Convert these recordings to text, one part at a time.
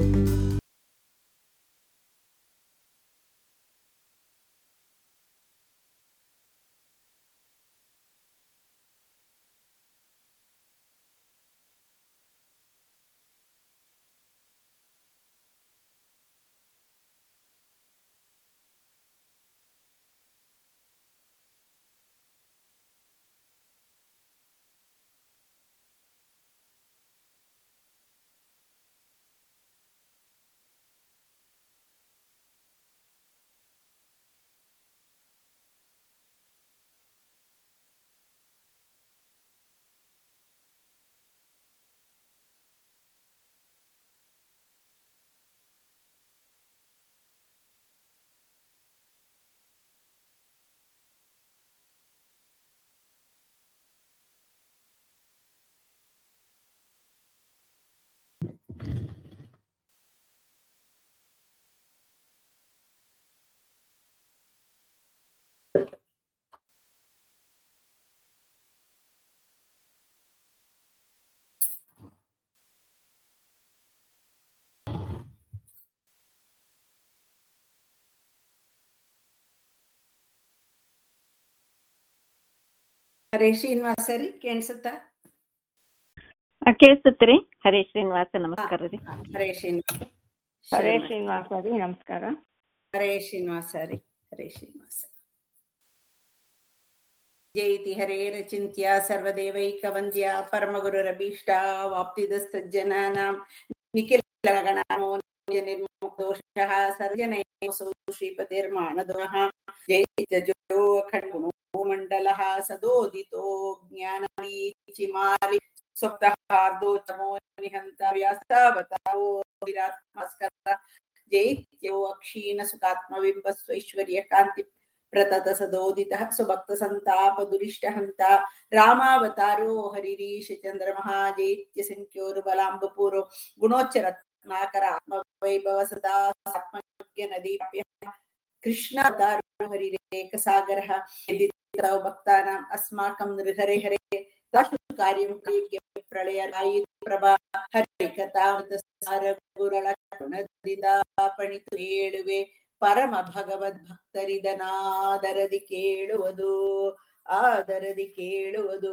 ಹರೇ ಶ್ರೀನಿವಾಸ ರೀ ಕೇಳಿಸುತ್ತಾ ಕೇಳಿಸುತ್ತೀರಿ ಹರೇ ಶ್ರೀನಿವಾಸ ನಮಸ್ಕಾರ ರೀ ಹರೇ ಶ್ರೀನಿವಾಸ ಹರೇ ಶ್ರೀನಿವಾಸ ರೀ ನಮಸ್ಕಾರ ಹರೇ ಶ್ರೀನಿವಾಸ ರೀ ಹರೇ ಶ್ರೀನಿವಾಸ ಜಯತಿ ಹರೇರಚಿಂತ್ಯ ಸರ್ವದೇವೈಕವಂದ್ಯ ಪರಮಗುರುರಭೀಷ್ಟ ವಾಪ್ತಿದಸ್ತಜ್ಜನಾನಾಂ ನಿಖಿಲ ಗಣಾನೋ ನಿರ್ಮೋಷಃ ಸರ್ಜನಯೋಸೌ ಶ್ರೀಪತಿರ್ಮಾಣದಃ ಜಯತಿಜೋ ಅಖಂಡಗುಣೋ ಮಂಡಲಃ ಸದೋದಿತೋ ಜ್ಞಾನವೀಚಿಮಾಲಿ ಸ್ವಪ್ತಹಾರ್ದೋಚಮೋ ನಿಹಂತ ವ್ಯಾಸಾವತಾರೋ ವಿರಾತ್ಮಸ್ಕರ ಜೈತ್ಯೋ ಅಕ್ಷೀಣ ಸುಖಾತ್ಮವಿಂಬ ಸ್ವೈಶ್ವರ್ಯ ಕಾಂತಿ ಪ್ರತತ ಸದೋದಿತಃ ಸ್ವಭಕ್ತ ಸಂತಾಪ ದುರಿಷ್ಟ ಹಂತ ರಾಮಾವತಾರೋ ಹರಿರೀಶ ಚಂದ್ರ ಮಹಾಜೈತ್ಯ ಸಂಖ್ಯೋರು ಬಲಾಂಬಪೂರೋ ಗುಣೋಚ್ಚರತ್ನಾಕರ ಆತ್ಮ ವೈಭವ ಸದಾ ಆತ್ಮಜ್ಞ ನದಿ ಕೃಷ್ಣ ಅವತಾರೋ ಹರಿರೇಕ ಸಾಗರ ಭಕ್ತಾನಾಂ ಅಸ್ಮಾಕಂ ನೃಹರೆ ಹರೆ ತಾಶು ಕಾರ್ಯಂ ಕ್ರಿಯಕ್ಕೆ ಪ್ರಳಯ ರಾಯಿ ಪ್ರಭಾ ಹರಿ ಕಥಾಮೃತ ಸಾರ ಗುರಳ ಗುಣದಿಂದ ಪಣಿತು ಹೇಳುವೆ ಪರಮ ಭಗವದ್ ಭಕ್ತರಿದನಾದರದಿ ಕೇಳುವುದು ಆದರದಿ ಕೇಳುವುದು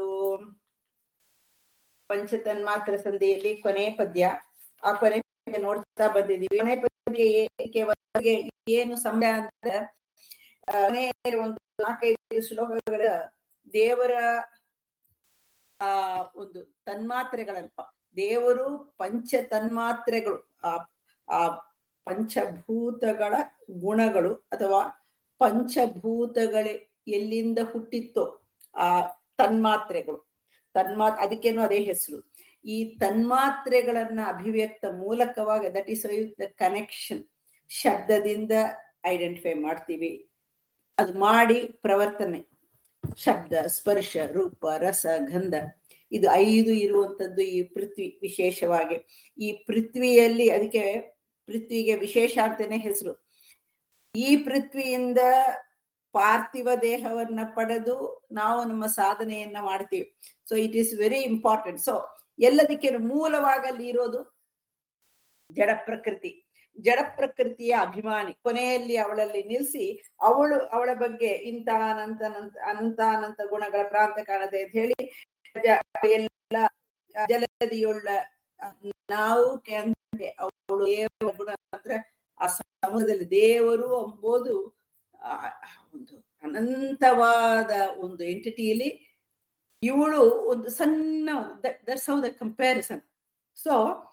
ಪಂಚತನ್ಮಾತ್ರ ಸಂಧಿಯಲ್ಲಿ ಕೊನೆ ಪದ್ಯ ಆ ಕೊನೆ ಪದ್ಯ ನೋಡ್ತಾ ಬಂದಿದೀವಿ ಕೊನೆ ಪದ್ಯ ಏಕೆ ಒಳಗೆ ಏನು ಸಮಯ ಅಂತ ಕೊನೆ ಒಂದು ನಾಲ್ಕೈದು ಶ್ಲೋಕಗಳ ದೇವರ ಆ ಒಂದು ತನ್ಮಾತ್ರೆಗಳಲ್ಪ ದೇವರು ಪಂಚ ತನ್ಮಾತ್ರೆಗಳು ಆ ಆ ಪಂಚಭೂತಗಳ ಗುಣಗಳು ಅಥವಾ ಪಂಚಭೂತಗಳೇ ಎಲ್ಲಿಂದ ಹುಟ್ಟಿತ್ತೋ ಆ ತನ್ಮಾತ್ರೆಗಳು ತನ್ಮಾ ಅದಕ್ಕೇನು ಅದೇ ಹೆಸರು ಈ ತನ್ಮಾತ್ರೆಗಳನ್ನ ಅಭಿವ್ಯಕ್ತ ಮೂಲಕವಾಗಿ ದಟ್ ಇಸ್ ದ ಕನೆಕ್ಷನ್ ಶಬ್ದದಿಂದ ಐಡೆಂಟಿಫೈ ಮಾಡ್ತೀವಿ ಅದು ಮಾಡಿ ಪ್ರವರ್ತನೆ ಶಬ್ದ ಸ್ಪರ್ಶ ರೂಪ ರಸ ಗಂಧ ಇದು ಐದು ಇರುವಂತದ್ದು ಈ ಪೃಥ್ವಿ ವಿಶೇಷವಾಗಿ ಈ ಪೃಥ್ವಿಯಲ್ಲಿ ಅದಕ್ಕೆ ಪೃಥ್ವಿಗೆ ವಿಶೇಷ ಅಂತಾನೆ ಹೆಸರು ಈ ಪೃಥ್ವಿಯಿಂದ ಪಾರ್ಥಿವ ದೇಹವನ್ನ ಪಡೆದು ನಾವು ನಮ್ಮ ಸಾಧನೆಯನ್ನ ಮಾಡ್ತೀವಿ so it is very important so ಎಲ್ಲದಕ್ಕೆ ಮೂಲವಾಗಲ್ಲಿ ಇರೋದು ಜಡ ಪ್ರಕೃತಿ ಜಡ ಪ್ರಕೃತಿಯ ಅಭಿಮಾನಿ ಕೊನೆಯಲ್ಲಿ ಅವಳಲ್ಲಿ ನಿಲ್ಲಿಸಿ ಅವಳು ಅವಳ ಬಗ್ಗೆ ಇಂಥ ಅನಂತ ಅನಂತ ಅನಂತ ಗುಣಗಳ ಪ್ರಾಂತ ಕಾಣದೆ ಅಂತ ಹೇಳಿ ಎಲ್ಲ ಜಲದಿಯುಳ್ಳ ನಾವು ಅವಳು ದೇವರ ಗುಣ ಅಂದ್ರೆ ಆ ಸಮೂಹದಲ್ಲಿ ದೇವರು ಎಂಬುದು ಒಂದು ಅನಂತವಾದ ಒಂದು ಎಂಟಿಟಿಯಲ್ಲಿ ಇವಳು ಒಂದು ಸಣ್ಣ that's how the comparison so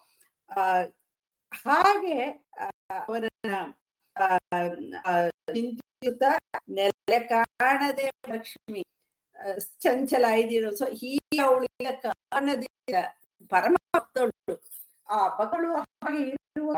ಹಾಗೆ ಅವರನ್ನ ಚಿಂತಿಸುತ್ತ ನೆಲೆ ಕಾಣದೆ ಲಕ್ಷ್ಮಿ ಚಂಚಲ ಇದಿರೋ ಸೊ ಹೀಗೆ ಅವಳಿಗೆ ಕಾರಣದಿಂದ ಪರಮ ಭಕ್ತಳು ಆ ಮಗಳು ಹಾಗೆ ಇರುವ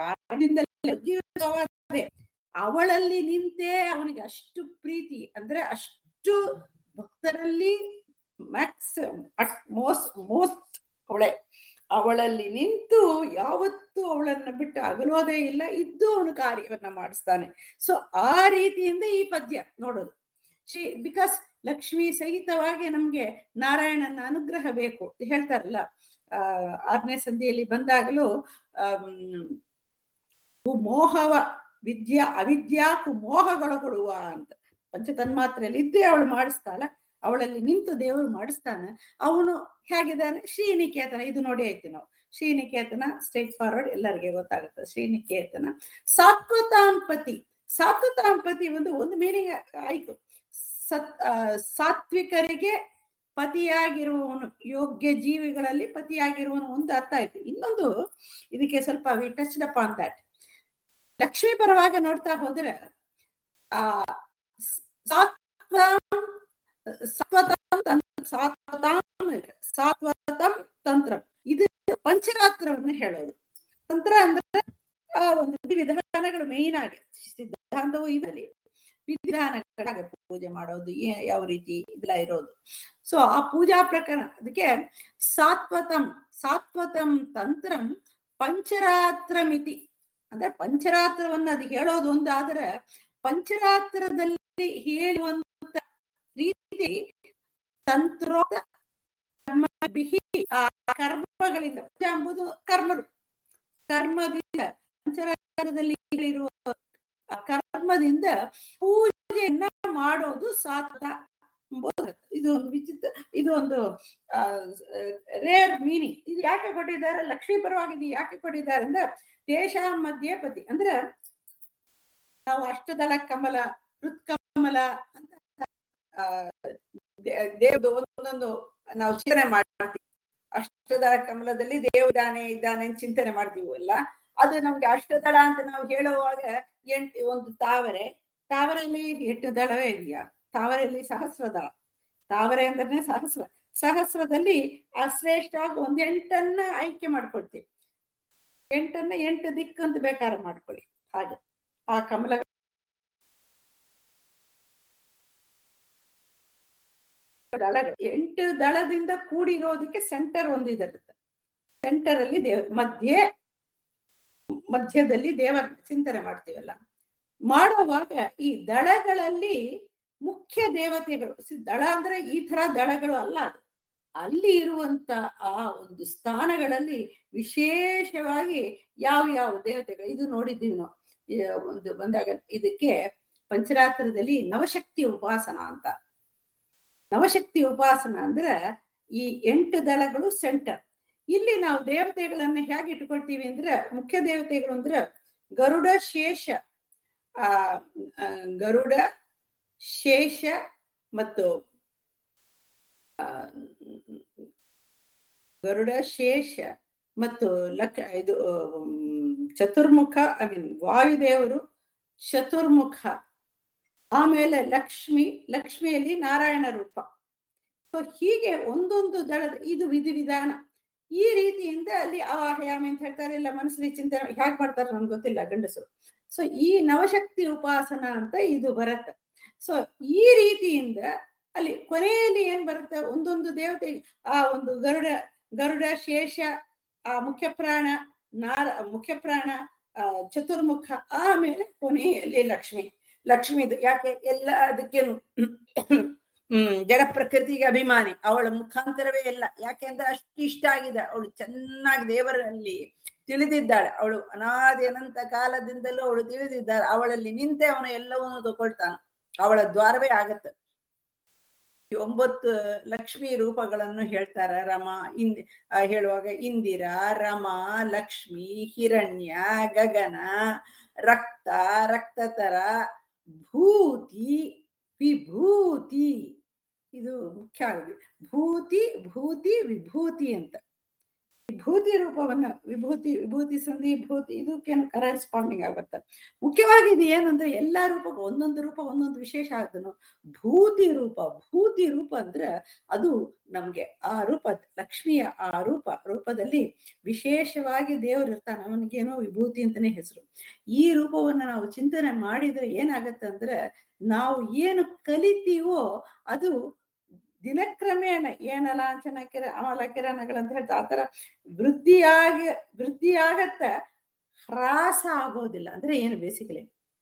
ಅವಳಲ್ಲಿ ನಿಂತೇ ಅವನಿಗೆ ಅಷ್ಟು ಪ್ರೀತಿ ಅಂದ್ರೆ ಅಷ್ಟು ಭಕ್ತರಲ್ಲಿ ಮ್ಯಾಕ್ಸ್ ಅಟ್ ಮೋಸ್ಟ್ ಮೋಸ್ಟ್ ಅವಳೆ ಅವಳಲ್ಲಿ ನಿಂತು ಯಾವತ್ತೂ ಅವಳನ್ನ ಬಿಟ್ಟು ಅಗಲೋದೇ ಇಲ್ಲ ಇದ್ದು ಅವನು ಕಾರ್ಯವನ್ನ ಮಾಡಿಸ್ತಾನೆ ಸೊ ಆ ರೀತಿಯಿಂದ ಈ ಪದ್ಯ ನೋಡೋದು ಶ್ರೀ ಬಿಕಾಸ್ ಲಕ್ಷ್ಮಿ ಸಹಿತವಾಗಿ ನಮ್ಗೆ ನಾರಾಯಣನ ಅನುಗ್ರಹ ಬೇಕು ಹೇಳ್ತಾರಲ್ಲ ಆ ಆರನೇ ಸಂಧಿಯಲ್ಲಿ ಬಂದಾಗಲೂ ಮೋಹವ ವಿದ್ಯಾ ಅವಿದ್ಯಾ ಮೋಹಗೊಳಗೊಳ್ಳುವ ಅಂತ ಪಂಚತನ್ಮಾತ್ರೆಯಲ್ಲಿ ಇದ್ದೇ ಅವಳು ಮಾಡಿಸ್ತಾಳ ಅವಳಲ್ಲಿ ನಿಂತು ದೇವರು ಮಾಡಿಸ್ತಾನೆ ಅವನು ಹೇಗಿದ್ದಾನೆ ಶ್ರೀನಿಕೇತನ ಇದು ನೋಡಿ ಆಯ್ತು ನಾವು ಶ್ರೀನಿಕೇತನ ಸ್ಟ್ರೇಟ್ ಫಾರ್ವರ್ಡ್ ಎಲ್ಲರಿಗೆ ಗೊತ್ತಾಗುತ್ತೆ ಶ್ರೀನಿಕೇತನ ಸಾತ್ವತಾಂಪತಿ ಸಾತ್ವತಾಂಪತಿ ಒಂದು ಒಂದು ಮೀನಿಂಗ್ ಆಯ್ತು ಸತ್ ಆ, ಸಾತ್ವಿಕರಿಗೆ ಪತಿಯಾಗಿರುವವನು ಯೋಗ್ಯ ಜೀವಿಗಳಲ್ಲಿ ಪತಿಯಾಗಿರುವವನು ಒಂದು ಅರ್ಥ ಆಯ್ತು ಇನ್ನೊಂದು ಇದಕ್ಕೆ ಸ್ವಲ್ಪ we touch up on that Lakshmi ಪರವಾಗಿ ನೋಡ್ತಾ ಹೋದ್ರೆ ಆ ಸಾತ್ವತಾಂ ಸಾತ್ವತಾಂ ತಂ- ಸಾತ್ವತಾಂ ಸಾತ್ವತಂ ತಂತ್ರ ಇದು ಪಂಚರಾತ್ರವನ್ನು ಹೇಳೋದು ತಂತ್ರ ಅಂದ್ರೆ ಆ ಒಂದು ವಿಧಾನಗಳು ಮೇನ್ ಆಗಿ ಸಿದ್ಧಾಂತವು ಇದರಲ್ಲಿ ವಿಧಾನಗಳಾಗ ಪೂಜೆ ಮಾಡೋದು ಏ- ಯಾವ ರೀತಿ ಇದೆಲ್ಲ ಇರೋದು ಸೊ ಆ ಪೂಜಾ ಪ್ರಕರಣ ಅದಕ್ಕೆ ಸಾತ್ವತಂ ಸಾತ್ವತಂ ತಂತ್ರಂ ಪಂಚರಾತ್ರ ಮಿತಿ ಅಂದ್ರೆ ಪಂಚರಾತ್ರವನ್ನ ಅದು ಹೇಳೋದು ಒಂದು ಆದ್ರೆ ಪಂಚರಾತ್ರದಲ್ಲಿ ಹೇಳುವಂತ ರೀತಿ ತಂತ್ರೋಕ್ತ ಕರ್ಮ ಬಿಹಿ ಆ ಕರ್ಮಗಳಿಂದ ಪೂಜೆ ಎಂಬುದು ಕರ್ಮರು ಕರ್ಮದಿಂದ ಪಂಚರಾತ್ರದಲ್ಲಿ ಹೇಳಿರುವ ಆ ಕರ್ಮದಿಂದ ಪೂಜೆಯನ್ನ ಮಾಡೋದು ಸಾತ್ವ ಎಂಬುದು ಇದು ಒಂದು ವಿಚಿತ್ರ ಇದು ಒಂದು ರೇರ್ ಮೀನಿಂಗ್ ಇದು ಯಾಕೆ ಕೊಟ್ಟಿದ್ದಾರೆ ಲಕ್ಷ್ಮೀ ಪರವಾಗಿ ಇದು ಯಾಕೆ ಕೊಟ್ಟಿದ್ದಾರೆ ಅಂದ್ರೆ ದೇಶ ಮಧ್ಯೆ ಪತಿ ಅಂದ್ರೆ ನಾವು ಅಷ್ಟದಳ ಕಮಲ ಹೃತ್ಕಮಲ ಅಂತ ಆ, ದೇ- ದೇವ್ದು ಒಂದೊಂದು ನಾವು ಚಿಂತನೆ ಮಾಡ್ತೀವಿ ಅಷ್ಟದಳ ಕಮಲದಲ್ಲಿ ದೇವ್ ಇದ್ದಾನೆ ಇದ್ದಾನೆ ಅಂತ ಚಿಂತನೆ ಮಾಡ್ತೀವಲ್ಲ ಅದು ನಮ್ಗೆ ಅಷ್ಟದಳ ಅಂತ ನಾವು ಹೇಳುವಾಗ ಎಂಟು ಒಂದು ತಾವರೆ ತಾವರೆಯಲ್ಲಿ ಎಂಟು ದಳವೇ ಇದೆಯಾ ತಾವರೆಯಲ್ಲಿ ಸಹಸ್ರದಳ ತಾವರೆ ಅಂದ್ರೆ ಸಹಸ್ರ ಸಹಸ್ರದಲ್ಲಿ ಆ ಶ್ರೇಷ್ಠವಾಗಿ ಒಂದ್ ಎಂಟನ್ನ ಆಯ್ಕೆ ಮಾಡ್ಕೊಳ್ತೀವಿ ಎಂಟನ್ನ ಎಂಟು ದಿಕ್ಕು ಅಂತ ಬೇಕಾದ್ರೆ ಮಾಡ್ಕೊಳ್ಳಿ ಹಾಗೆ ಆ ಕಮಲ ದಳ ಎಂಟು ದಳದಿಂದ ಕೂಡಿರೋದಕ್ಕೆ ಸೆಂಟರ್ ಒಂದಿರುತ್ತೆ ಸೆಂಟರ್ ಅಲ್ಲಿ ದೇವ ಮಧ್ಯೆ ಮಧ್ಯದಲ್ಲಿ ದೇವರ ಚಿಂತನೆ ಮಾಡ್ತೀವಲ್ಲ ಮಾಡುವಾಗ ಈ ದಳಗಳಲ್ಲಿ ಮುಖ್ಯ ದೇವತೆಗಳು ಸಿ- ದಳ ಅಂದ್ರೆ ಈ ತರ ದಳಗಳು ಅಲ್ಲ ಅದು ಅಲ್ಲಿ ಇರುವಂತ ಆ ಒಂದು ಸ್ಥಾನಗಳಲ್ಲಿ ವಿಶೇಷವಾಗಿ ಯಾವ ಯಾವ ದೇವತೆಗಳು ಇದು ನೋಡಿದ್ದೀವಿ ನಾವು ಈ ಒಂದು ಬಂದಾಗ ಇದಕ್ಕೆ ಪಂಚರಾತ್ರದಲ್ಲಿ ನವಶಕ್ತಿ ಉಪಾಸನ ಅಂತ ನವಶಕ್ತಿ ಉಪಾಸನ ಅಂದ್ರೆ ಈ ಎಂಟು ದಳಗಳು ಸೆಂಟರ್ ಇಲ್ಲಿ ನಾವು ದೇವತೆಗಳನ್ನ ಹೇಗೆ ಇಟ್ಕೊಳ್ತೀವಿ ಅಂದ್ರೆ ಮುಖ್ಯ ದೇವತೆಗಳು ಅಂದ್ರೆ ಗರುಡ ಶೇಷ ಆ ಆ, ಗರುಡ ಶೇಷ ಮತ್ತು ಆ, ಗರುಡ ಶೇಷ ಮತ್ತು ಲಕ್ ಇದು ಉಮ್, ಚತುರ್ಮುಖ ಐ ಮೀನ್ ವಾಯುದೇವರು ಚತುರ್ಮುಖ ಆಮೇಲೆ ಲಕ್ಷ್ಮಿ ಲಕ್ಷ್ಮಿಯಲ್ಲಿ ನಾರಾಯಣ ರೂಪ ಸೊ ಹೀಗೆ ಒಂದೊಂದು ದಳದ ಇದು ವಿಧಿವಿಧಾನ ಈ ರೀತಿಯಿಂದ ಅಲ್ಲಿ ಆಹಯಾಮಿ ಅಂತ ಹೇಳ್ತಾರೆ ಇಲ್ಲ ಮನಸ್ಸಲ್ಲಿ ಚಿಂತನೆ ಹೇಗೆ ಮಾಡ್ತಾರೆ ನನ್ಗೆ ಗೊತ್ತಿಲ್ಲ ಗಂಡಸರು ಸೊ ಈ ನವಶಕ್ತಿ ಉಪಾಸನ ಅಂತ ಇದು ಬರುತ್ತೆ ಸೊ ಈ ರೀತಿಯಿಂದ ಅಲ್ಲಿ ಕೊನೆಯಲ್ಲಿ ಏನ್ ಬರುತ್ತೆ ಒಂದೊಂದು ದೇವತೆ ಆ ಒಂದು ಗರುಡ ಗರುಡ ಶೇಷ ಆ ಮುಖ್ಯ ಪ್ರಾಣ ನಾರ ಮುಖ್ಯ ಪ್ರಾಣ ಆ ಚತುರ್ಮುಖ ಆಮೇಲೆ ಕೊನೆಯಲ್ಲಿ ಲಕ್ಷ್ಮಿ ಲಕ್ಷ್ಮಿದು ಯಾಕೆ ಎಲ್ಲ ಅದಕ್ಕೇನು ಹ್ಮ್ ಜಡ ಪ್ರಕೃತಿಗೆ ಅಭಿಮಾನಿ ಅವಳ ಮುಖಾಂತರವೇ ಎಲ್ಲ ಯಾಕೆಂದ್ರೆ ಅಷ್ಟು ಇಷ್ಟ ಆಗಿದೆ ಅವಳು ಚೆನ್ನಾಗಿ ದೇವರಲ್ಲಿ ತಿಳಿದಿದ್ದಾಳೆ ಅವಳು ಅನಾದಿ ಅನಂತ ಕಾಲದಿಂದಲೂ ಅವಳು ತಿಳಿದಿದ್ದಾಳೆ ಅವಳಲ್ಲಿ ನಿಂತೆ ಅವನು ಎಲ್ಲವನ್ನೂ ತಗೊಳ್ತಾನೆ ಅವಳ ದ್ವಾರವೇ ಆಗತ್ತೆ ಈ ಒಂಬತ್ತು ಲಕ್ಷ್ಮಿ ರೂಪಗಳನ್ನು ಹೇಳ್ತಾರ ರಮ ಇಂದ್ ಆ, ಹೇಳುವಾಗ ಇಂದಿರಾ ರಮ ಲಕ್ಷ್ಮಿ ಹಿರಣ್ಯ ಗಗನ ರಕ್ತ ರಕ್ತತರ ಭೂತಿ ವಿಭೂತಿ ಇದು ಮುಖ್ಯ ಆಗಿದೆ ಭೂತಿ ಭೂತಿ ವಿಭೂತಿ ಅಂತ ವಿಭೂತಿ ರೂಪವನ್ನ ವಿಭೂತಿ ವಿಭೂತಿ ಸಂಧಿ ಭೂತಿ ಇದಕ್ಕೆ ಕರೆಸ್ಪಾಂಡಿಂಗ್ ಆಗುತ್ತೆ ಮುಖ್ಯವಾಗಿ ಇದು ಏನಂದ್ರೆ ಎಲ್ಲಾ ರೂಪಕ್ಕೂ ಒಂದೊಂದು ರೂಪ ಒಂದೊಂದು ವಿಶೇಷ ಆಗುತ್ತನು ಭೂತಿ ರೂಪ ಭೂತಿ ರೂಪ ಅಂದ್ರೆ ಅದು ನಮ್ಗೆ ಆ ರೂಪ ಲಕ್ಷ್ಮಿಯ ಆ ರೂಪ ರೂಪದಲ್ಲಿ ವಿಶೇಷವಾಗಿ ದೇವರು ಇರ್ತಾನೆ ಅವನಿಗೇನೋ ವಿಭೂತಿ ಅಂತಾನೆ ಹೆಸರು ಈ ರೂಪವನ್ನ ನಾವು ಚಿಂತನೆ ಮಾಡಿದ್ರೆ ಏನಾಗತ್ತೆ ಅಂದ್ರೆ ನಾವು ಏನು ಕಲಿತೀವೋ ಅದು ದಿನಕ್ರಮೇಣ ಏನ ಲಾಂಛನ ಕಿರ ಅಮಲ ಕಿರಣಗಳಂತ ಹೇಳ್ತಾ ಆತರ ವೃದ್ಧಿಯಾಗಿ ವೃದ್ಧಿಯಾಗತ್ತ ಹ್ರಾಸ ಆಗೋದಿಲ್ಲ ಅಂದ್ರೆ ಏನು ಬೇಸಿಕಲಿ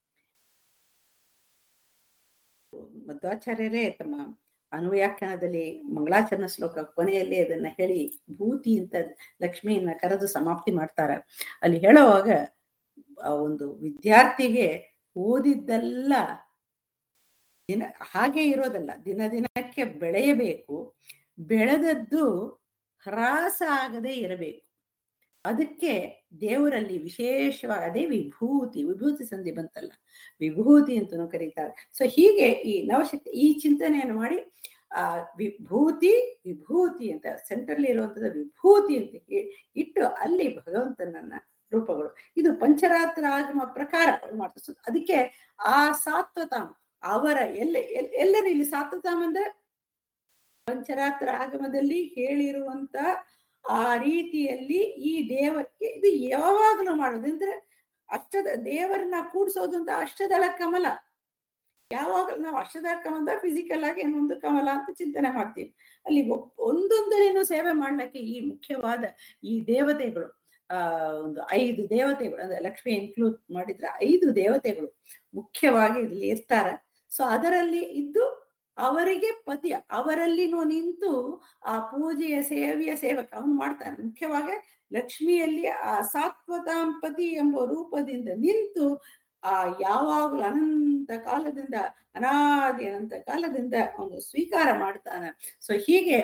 ಮಧ್ವಾಚಾರ್ಯರೇ ತಮ್ಮ ಅನುವ್ಯಾಖ್ಯಾನದಲ್ಲಿ ಮಂಗಳಾಚರಣ ಶ್ಲೋಕ ಕೊನೆಯಲ್ಲಿ ಅದನ್ನ ಹೇಳಿ ಭೂತಿ ಅಂತ ಲಕ್ಷ್ಮಿಯನ್ನ ಕರೆದು ಸಮಾಪ್ತಿ ಮಾಡ್ತಾರೆ ಅಲ್ಲಿ ಹೇಳುವಾಗ ಆ ಒಂದು ವಿದ್ಯಾರ್ಥಿಗೆ ಓದಿದ್ದೆಲ್ಲ ದಿನ ಹಾಗೆ ಇರೋದಲ್ಲ ದಿನ ದಿನಕ್ಕೆ ಬೆಳೆಯಬೇಕು ಬೆಳೆದದ್ದು ಹ್ರಾಸ ಆಗದೆ ಇರಬೇಕು ಅದಕ್ಕೆ ದೇವರಲ್ಲಿ ವಿಶೇಷವಾಗಿ ಅದೇ ವಿಭೂತಿ ವಿಭೂತಿ ಸಂಧಿ ಬಂತಲ್ಲ ವಿಭೂತಿ ಅಂತಲೂ ಕರೀತಾರೆ ಸೊ ಹೀಗೆ ಈ ನವಶಕ್ತಿ ಈ ಚಿಂತನೆಯನ್ನು ಮಾಡಿ ಆ ವಿಭೂತಿ ವಿಭೂತಿ ಅಂತ ಸೆಂಟ್ರಲ್ಲಿ ಇರುವಂತದ್ದು ವಿಭೂತಿ ಅಂತ ಹೇ- ಇಟ್ಟು ಅಲ್ಲಿ ಭಗವಂತನನ್ನ ರೂಪಗಳು ಇದು ಪಂಚರಾತ್ರ ಆಗಮ ಪ್ರಕಾರ ಮಾಡ್ತಾರೆ So ಅದಕ್ಕೆ ಆ ಸಾತ್ವತಾಮ ಅವರ ಎಲ್ಲ ಎಲ್- ಎಲ್ಲರೂ ಇಲ್ಲಿ ಸಾತ್ವತಾಮ ಅಂದ್ರೆ ಪಂಚರಾತ್ರ ಆಗಮದಲ್ಲಿ ಹೇಳಿರುವಂತ ಆ ರೀತಿಯಲ್ಲಿ ಈ ದೇವಕ್ಕೆ ಇದು ಯಾವಾಗಲೂ ಮಾಡೋದು ಅಂದ್ರೆ ಅಷ್ಟದ ದೇವರನ್ನ ಕೂಡ್ಸೋದು ಅಂತ ಅಷ್ಟದಳ ಕಮಲ ಯಾವಾಗಲೂ ನಾವು ಅಷ್ಟದಳ ಕಮಲ ಫಿಸಿಕಲ್ ಆಗಿ ಇನ್ನೊಂದು ಕಮಲ ಅಂತ ಚಿಂತನೆ ಮಾಡ್ತೀವಿ ಅಲ್ಲಿ ಒ- ಒಂದೊಂದರೇನು ಸೇವೆ ಮಾಡ್ಲಿಕ್ಕೆ ಈ ಮುಖ್ಯವಾದ ಈ ದೇವತೆಗಳು ಆ ಒಂದು ಐದು ದೇವತೆಗಳು ಅಂದ್ರೆ ಲಕ್ಷ್ಮಿ ಇನ್ಕ್ಲೂಡ್ ಮಾಡಿದ್ರೆ ಐದು ದೇವತೆಗಳು ಮುಖ್ಯವಾಗಿ ಇಲ್ಲಿ ಇರ್ತಾರೆ ಸೊ ಅದರಲ್ಲಿ ಇದ್ದು ಅವರಿಗೆ ಪತಿ ಅವರಲ್ಲಿನೂ ನಿಂತು ಆ ಪೂಜೆಯ ಸೇವೆಯ ಸೇವಕ ಅವನು ಮಾಡ್ತಾನೆ ಮುಖ್ಯವಾಗಿ ಲಕ್ಷ್ಮಿಯಲ್ಲಿ ಆ ಸಾತ್ವತಾಂಪತಿ ಎಂಬ ರೂಪದಿಂದ ನಿಂತು ಆ ಯಾವಾಗಲೂ ಅನಂತ ಕಾಲದಿಂದ ಅನಾದಿ ಅನಂತ ಕಾಲದಿಂದ ಅವನು ಸ್ವೀಕಾರ ಮಾಡ್ತಾನೆ ಸೊ ಹೀಗೆ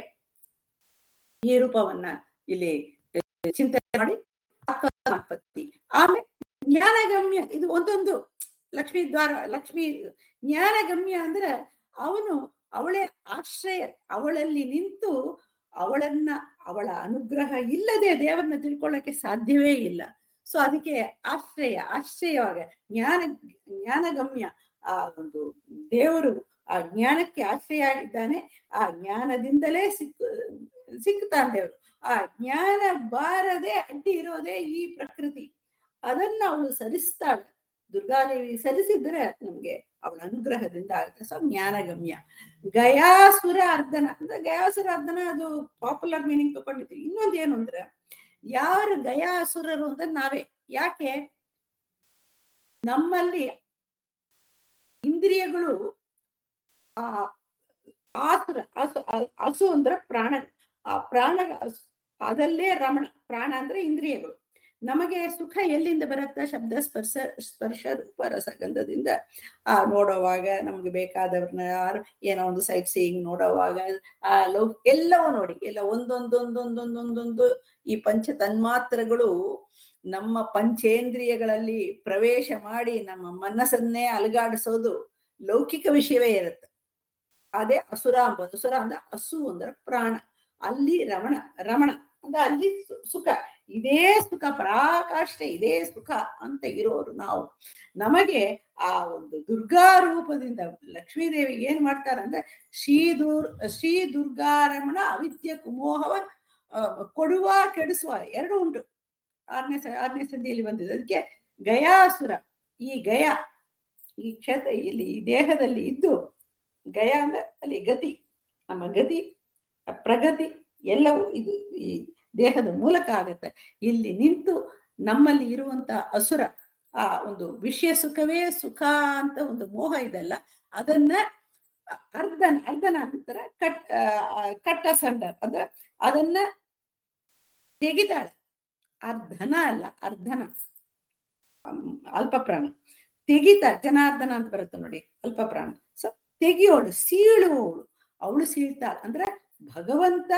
ಈ ರೂಪವನ್ನ ಇಲ್ಲಿ ಚಿಂತನೆ ಮಾಡಿ ಸಾತ್ವತಾಂಪತಿ ಆಮೇಲೆ ಜ್ಞಾನಗಮ್ಯ ಇದು ಒಂದೊಂದು ಲಕ್ಷ್ಮೀ ದ್ವಾರ ಲಕ್ಷ್ಮಿ ಜ್ಞಾನಗಮ್ಯ ಅಂದ್ರೆ ಅವನು ಅವಳೇ ಆಶ್ರಯ ಅವಳಲ್ಲಿ ನಿಂತು ಅವಳನ್ನ ಅವಳ ಅನುಗ್ರಹ ಇಲ್ಲದೆ ದೇವರನ್ನ ತಿಳ್ಕೊಳ್ಳಕ್ಕೆ ಸಾಧ್ಯವೇ ಇಲ್ಲ ಸೊ ಅದಕ್ಕೆ ಆಶ್ರಯ ಆಶ್ರಯವಾಗ ಜ್ಞಾನ ಜ್ಞಾನಗಮ್ಯ ಆ ಒಂದು ದೇವರು ಆ ಜ್ಞಾನಕ್ಕೆ ಆಶ್ರಯ ಆಗಿದ್ದಾನೆ ಆ ಜ್ಞಾನದಿಂದಲೇ ಸಿಕ್ ಸಿಗ್ತಾನೆ ದೇವರು ಆ ಜ್ಞಾನ ಬಾರದೆ ಅಡ್ಡಿ ಇರೋದೇ ಈ ಪ್ರಕೃತಿ ಅದನ್ನ ಅವಳು ಸರಿಸ್ತಾಳೆ ದುರ್ಗಾದೇವಿ ಸರಿಸಿದ್ರೆ ನಮ್ಗೆ ಅವಳ ಅನುಗ್ರಹದಿಂದ ಆಗುತ್ತೆ ಸೊ ಜ್ಞಾನಗಮ್ಯ ಗಯಾಸುರ ಅರ್ಧನ ಅಂದ್ರೆ ಗಯಾಸುರ ಅರ್ಧನ ಅದು ಪಾಪ್ಯುಲರ್ ಮೀನಿಂಗ್ ತಗೊಂಡಿದ್ವಿ ಇನ್ನೊಂದು ಏನು ಅಂದ್ರೆ ಯಾರು ಗಯಾಸುರರು ಅಂದ್ರೆ ನಾವೇ ಯಾಕೆ ನಮ್ಮಲ್ಲಿ ಇಂದ್ರಿಯಗಳು ಆ ಆಸುರ ಹಸು ಅ- ಹಸು ಅಂದ್ರೆ ಪ್ರಾಣ ಆ ಪ್ರಾಣ ಹಸು- ಅದಲ್ಲೇ ರಮಣ ಪ್ರಾಣ ಅಂದ್ರೆ ಇಂದ್ರಿಯಗಳು ನಮಗೆ ಸುಖ ಎಲ್ಲಿಂದ ಬರುತ್ತಾ ಶಬ್ದ ಸ್ಪರ್ಶ ಸ್ಪರ್ಶ ರೂಪ ರಸಗಂಧದಿಂದ ಆ ನೋಡುವಾಗ ನಮ್ಗೆ ಬೇಕಾದವ್ರನ್ನ ಯಾರು ಏನೋ ಒಂದು ಸೈಟ್ ಸೀಯಿಂಗ್ ನೋಡುವಾಗ ಆ ಲೌ ಎಲ್ಲವೂ ನೋಡಿ ಎಲ್ಲ ಒಂದೊಂದೊಂದೊಂದೊಂದೊಂದೊಂದು ಈ ಪಂಚ ತನ್ಮಾತ್ರಗಳು ನಮ್ಮ ಪಂಚೇಂದ್ರಿಯಗಳಲ್ಲಿ ಪ್ರವೇಶ ಮಾಡಿ ನಮ್ಮ ಮನಸ್ಸನ್ನೇ ಅಲುಗಾಡಿಸೋದು ಲೌಕಿಕ ವಿಷಯವೇ ಇರುತ್ತೆ ಅದೇ ಅಸುರ ಅಂಬೋದು ಅಸುರ ಅಂದ್ರೆ ಹಸು ಅಂದ್ರೆ ಪ್ರಾಣ ಅಲ್ಲಿ ರಮಣ ರಮಣ ಅಂದ್ರೆ ಅಲ್ಲಿ ಸು- ಸುಖ ಇದೇ ಸುಖ ಪರಾಕಾಷ್ಠ ಇದೇ ಸುಖ ಅಂತ ಇರೋರು ನಾವು ನಮಗೆ ಆ ಒಂದು ದುರ್ಗಾ ರೂಪದಿಂದ ಲಕ್ಷ್ಮೀ ದೇವಿ ಏನ್ ಮಾಡ್ತಾರೆ ಅಂದ್ರೆ ಶ್ರೀ ದುರ್ ಶ್ರೀ ದುರ್ಗಾರಮಣ ಅವಿದ್ಯ ಕುಮೋಹವ ಆ, ಕೊಡುವ ಕೆಡಿಸುವ ಎರಡು ಉಂಟು ಆರನೇ ಸ- ಆರನೇ ಸಂಧಿಯಲ್ಲಿ ಬಂದಿದೆ ಅದಕ್ಕೆ ಗಯಾಸುರ ಈ ಗಯ ಈ ಕ್ಷೇತ್ರ ಇಲ್ಲಿ ಈ ದೇಹದಲ್ಲಿ ಇದ್ದು ಗಯ ಅಂದ್ರೆ ಅಲ್ಲಿ ಗತಿ ನಮ್ಮ ಗತಿ ಆ ಪ್ರಗತಿ ಎಲ್ಲವೂ ಇದು ಈ ದೇಹದ ಮೂಲಕ ಆಗುತ್ತೆ ಇಲ್ಲಿ ನಿಂತು ನಮ್ಮಲ್ಲಿ ಇರುವಂತ ಅಸುರ ಆ ಒಂದು ವಿಷಯ ಸುಖವೇ ಸುಖ ಅಂತ ಒಂದು ಮೋಹ ಇದೆಲ್ಲ ಅದನ್ನ ಅರ್ಧನ ಅರ್ಧನ ಅಂತಾರೆ ಕಟ್ ಆ, ಕಟ್ಟ ಸಂಡ ಅಂದ್ರೆ ಅದನ್ನ ತೆಗಿತಾಳೆ ಅರ್ಧನ ಅಲ್ಲ ಅರ್ಧನ ಅಮ್, ಅಲ್ಪ ಪ್ರಾಣ ತೆಗಿತಾ ಜನಾರ್ದನ ಅಂತ ಬರುತ್ತೆ ನೋಡಿ ಅಲ್ಪ ಪ್ರಾಣ ಸೊ ತೆಗಿಯೋಳು ಸೀಳುವವಳು ಅವಳು ಸೀಳ್ತಾಳೆ ಅಂದ್ರೆ ಭಗವಂತ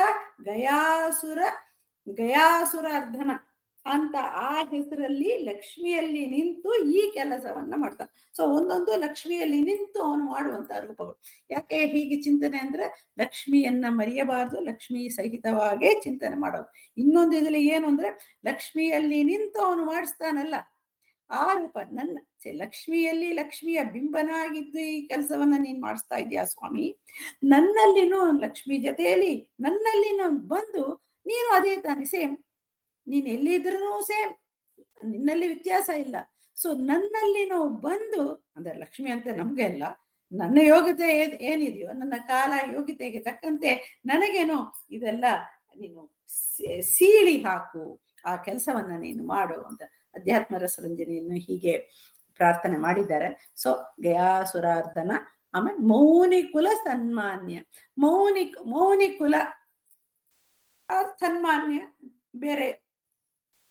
ಗಯಾಸುರ ಗಯಾಸುರ ಅರ್ಧನ ಅಂತ ಆ ಹೆಸರಲ್ಲಿ ಲಕ್ಷ್ಮಿಯಲ್ಲಿ ನಿಂತು ಈ ಕೆಲಸವನ್ನ ಮಾಡ್ತಾನೆ ಸೊ ಒಂದೊಂದು ಲಕ್ಷ್ಮಿಯಲ್ಲಿ ನಿಂತು ಅವನು ಮಾಡುವಂತ ರೂಪಗಳು ಯಾಕೆ ಹೀಗೆ ಚಿಂತನೆ ಅಂದ್ರೆ ಲಕ್ಷ್ಮಿಯನ್ನ ಮರೆಯಬಾರದು ಲಕ್ಷ್ಮಿ ಸಹಿತವಾಗೇ ಚಿಂತನೆ ಮಾಡೋದು ಇನ್ನೊಂದು ಇದ್ರಲ್ಲಿ ಏನು ಅಂದ್ರೆ ಲಕ್ಷ್ಮಿಯಲ್ಲಿ ನಿಂತು ಅವನು ಮಾಡಿಸ್ತಾನಲ್ಲ ಆ ರೂಪ ನನ್ನ ಛೆ, ಲಕ್ಷ್ಮಿಯಲ್ಲಿ ಲಕ್ಷ್ಮಿಯ ಬಿಂಬನಾಗಿದ್ದು ಈ ಕೆಲಸವನ್ನ ನೀನ್ ಮಾಡಿಸ್ತಾ ಇದೀಯಾ ಸ್ವಾಮಿ ನನ್ನಲ್ಲಿನೂ ಲಕ್ಷ್ಮಿ ಜೊತೆಯಲ್ಲಿ ನನ್ನಲ್ಲಿನೂ ಬಂದು ನೀನು ಅದೇ ತಾನೆ ಸೇಮ್ ನೀನ್ ಎಲ್ಲಿದ್ರೂ ಸೇಮ್ ನಿನ್ನಲ್ಲಿ ವ್ಯತ್ಯಾಸ ಇಲ್ಲ ಸೊ ನನ್ನಲ್ಲಿನೂ ಬಂದು ಅಂದ್ರೆ ಲಕ್ಷ್ಮಿ ಅಂತ ನಮ್ಗೆ ಅಲ್ಲ ನನ್ನ ಯೋಗ್ಯತೆ ಏನ್- ಏನಿದೆಯೋ ನನ್ನ ಕಾಲ ಯೋಗ್ಯತೆಗೆ ತಕ್ಕಂತೆ ನನಗೇನೋ ಇದೆಲ್ಲ ನೀನು ಸೇ- ಸೀಳಿ ಹಾಕು ಆ ಕೆಲಸವನ್ನ ನೀನು ಮಾಡು ಅಂತ ಅಧ್ಯಾತ್ಮ ರಸರಂಜನೆಯನ್ನು ಹೀಗೆ ಪ್ರಾರ್ಥನೆ ಮಾಡಿದ್ದಾರೆ ಸೊ ಗಯಾಸುರಾರ್ಧನ ಆಮೇಲೆ ಮೌನಿ ಕುಲ ಸನ್ಮಾನ್ಯ ಮೌನಿ ಮೌನಿ ಕುಲ ಆ ಸನ್ಮಾನ್ಯ ಬೇರೆ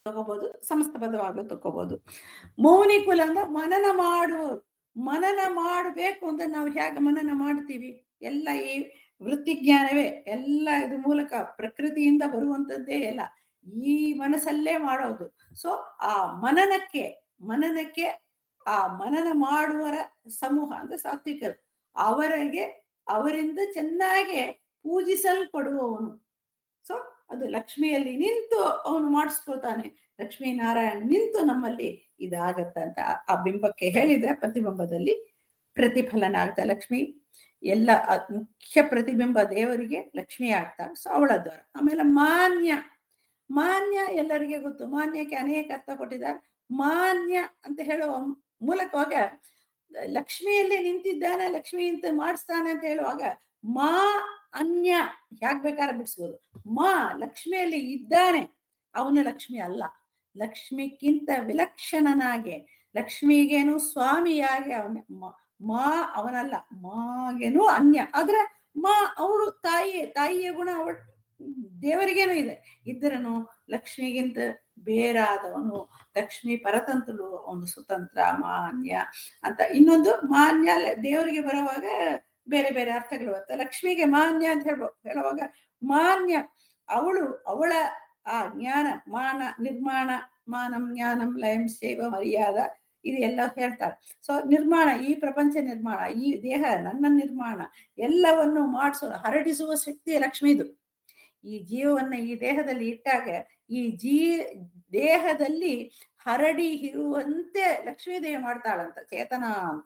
ತಗೋಬಹುದು ಸಮಸ್ತ ಪದವಾಗ್ಲೂ ತಗೋಬಹುದು ಮೌನಿ ಕುಲ ಅಂದ್ರೆ ಮನನ ಮಾಡುವ ಮನನ ಮಾಡಬೇಕು ಅಂತ ನಾವು ಹೇಗೆ ಮನನ ಮಾಡ್ತೀವಿ ಎಲ್ಲ ಈ ವೃತ್ತಿ ಜ್ಞಾನವೇ ಎಲ್ಲ ಇದ್ರ ಮೂಲಕ ಪ್ರಕೃತಿಯಿಂದ ಬರುವಂತದ್ದೇ ಎಲ್ಲ ಈ ಮನಸ್ಸಲ್ಲೇ ಮಾಡೋದು ಸೊ ಆ ಮನನಕ್ಕೆ ಮನನಕ್ಕೆ ಆ ಮನನ ಮಾಡುವರ ಸಮೂಹ ಅಂದ್ರೆ ಸಾತ್ವಿಕರು ಅವರಿಗೆ ಅವರಿಂದ ಚೆನ್ನಾಗಿ ಪೂಜಿಸಲ್ಪಡುವವನು ಸೊ ಅದು ಲಕ್ಷ್ಮಿಯಲ್ಲಿ ನಿಂತು ಅವನು ಮಾಡಿಸ್ಕೊಳ್ತಾನೆ ಲಕ್ಷ್ಮೀ ನಾರಾಯಣ ನಿಂತು ನಮ್ಮಲ್ಲಿ ಇದಾಗತ್ತಂತ ಆ ಬಿಂಬಕ್ಕೆ ಹೇಳಿದ್ರೆ ಪ್ರತಿಬಿಂಬದಲ್ಲಿ ಪ್ರತಿಫಲನ ಆಗ್ತಾ ಲಕ್ಷ್ಮಿ ಎಲ್ಲ ಆ ಮುಖ್ಯ ಪ್ರತಿಬಿಂಬ ದೇವರಿಗೆ ಲಕ್ಷ್ಮಿ ಆಗ್ತಾಳೆ ಸೊ ಅವಳ ದ್ವಾರ ಆಮೇಲೆ ಮಾನ್ಯ ಮಾನ್ಯ ಎಲ್ಲರಿಗೆ ಗೊತ್ತು ಮಾನ್ಯಕ್ಕೆ ಅನೇಕ ಅರ್ಥ ಕೊಟ್ಟಿದ್ದಾರೆ ಮಾನ್ಯ ಅಂತ ಹೇಳುವ ಮೂಲಕವಾಗ ಲಕ್ಷ್ಮಿಯಲ್ಲಿ ನಿಂತಿದ್ದಾನೆ ಲಕ್ಷ್ಮಿ ಅಂತ ಮಾಡಿಸ್ತಾನೆ ಅಂತ ಹೇಳುವಾಗ ಮಾ ಅನ್ಯ ಯಾಕೆ ಬೇಕಾದ್ರೆ ಬಿಡಿಸ್ಬೋದು ಮಾ ಲಕ್ಷ್ಮಿಯಲ್ಲಿ ಇದ್ದಾನೆ ಅವನ ಲಕ್ಷ್ಮಿ ಅಲ್ಲ ಲಕ್ಷ್ಮಿಗಿಂತ ವಿಲಕ್ಷಣನಾಗೆ ಲಕ್ಷ್ಮಿಗೇನು ಸ್ವಾಮಿಯಾಗಿ ಅವನ ಮ- ಮಾ ಅವನಲ್ಲ ಮಾಗೇನು ಅನ್ಯ ಆದ್ರೆ ಮಾ ಅವಳು ತಾಯಿ ತಾಯಿಯ ಗುಣ ಅವಳು ದೇವರಿಗೇನು ಇದೆ ಇದ್ದರನು ಲಕ್ಷ್ಮಿಗಿಂತ ಬೇರಾದವನು ಲಕ್ಷ್ಮಿ ಪರತಂತ್ರಳು ಅವನು ಸ್ವತಂತ್ರ ಮಾನ್ಯ ಅಂತ ಇನ್ನೊಂದು ಮಾನ್ಯ ಲ- ದೇವರಿಗೆ ಬರುವಾಗ ಬೇರೆ ಬೇರೆ ಅರ್ಥಗಳು ಬರ್ತವೆ ಲಕ್ಷ್ಮಿಗೆ ಮಾನ್ಯ ಅಂತ ಹೇಳ್ಬೋ ಹೇಳುವಾಗ ಮಾನ್ಯ ಅವಳು ಅವಳ ಆ ಜ್ಞಾನ ಮಾನ ನಿರ್ಮಾಣ ಮಾನಂ ಜ್ಞಾನಂ ಲಯಂ ಸೇವ ಮರ್ಯಾದ ಇದು ಎಲ್ಲ ಹೇಳ್ತಾರೆ ಸೊ ನಿರ್ಮಾಣ ಈ ಪ್ರಪಂಚ ನಿರ್ಮಾಣ ಈ ದೇಹ ನನ್ನ ನಿರ್ಮಾಣ ಎಲ್ಲವನ್ನು ಮಾಡಿಸೋ ಹರಡಿಸುವ ಶಕ್ತಿ ಲಕ್ಷ್ಮಿದು ಈ ಜೀವವನ್ನ ಈ ದೇಹದಲ್ಲಿ ಇಟ್ಟಾಗ ಈ ಜೀ ದೇಹದಲ್ಲಿ ಹರಡಿ ಇರುವಂತೆ ಲಕ್ಷ್ಮೀದೇವಿ ಮಾಡ್ತಾಳಂತ ಚೇತನ ಅಂತ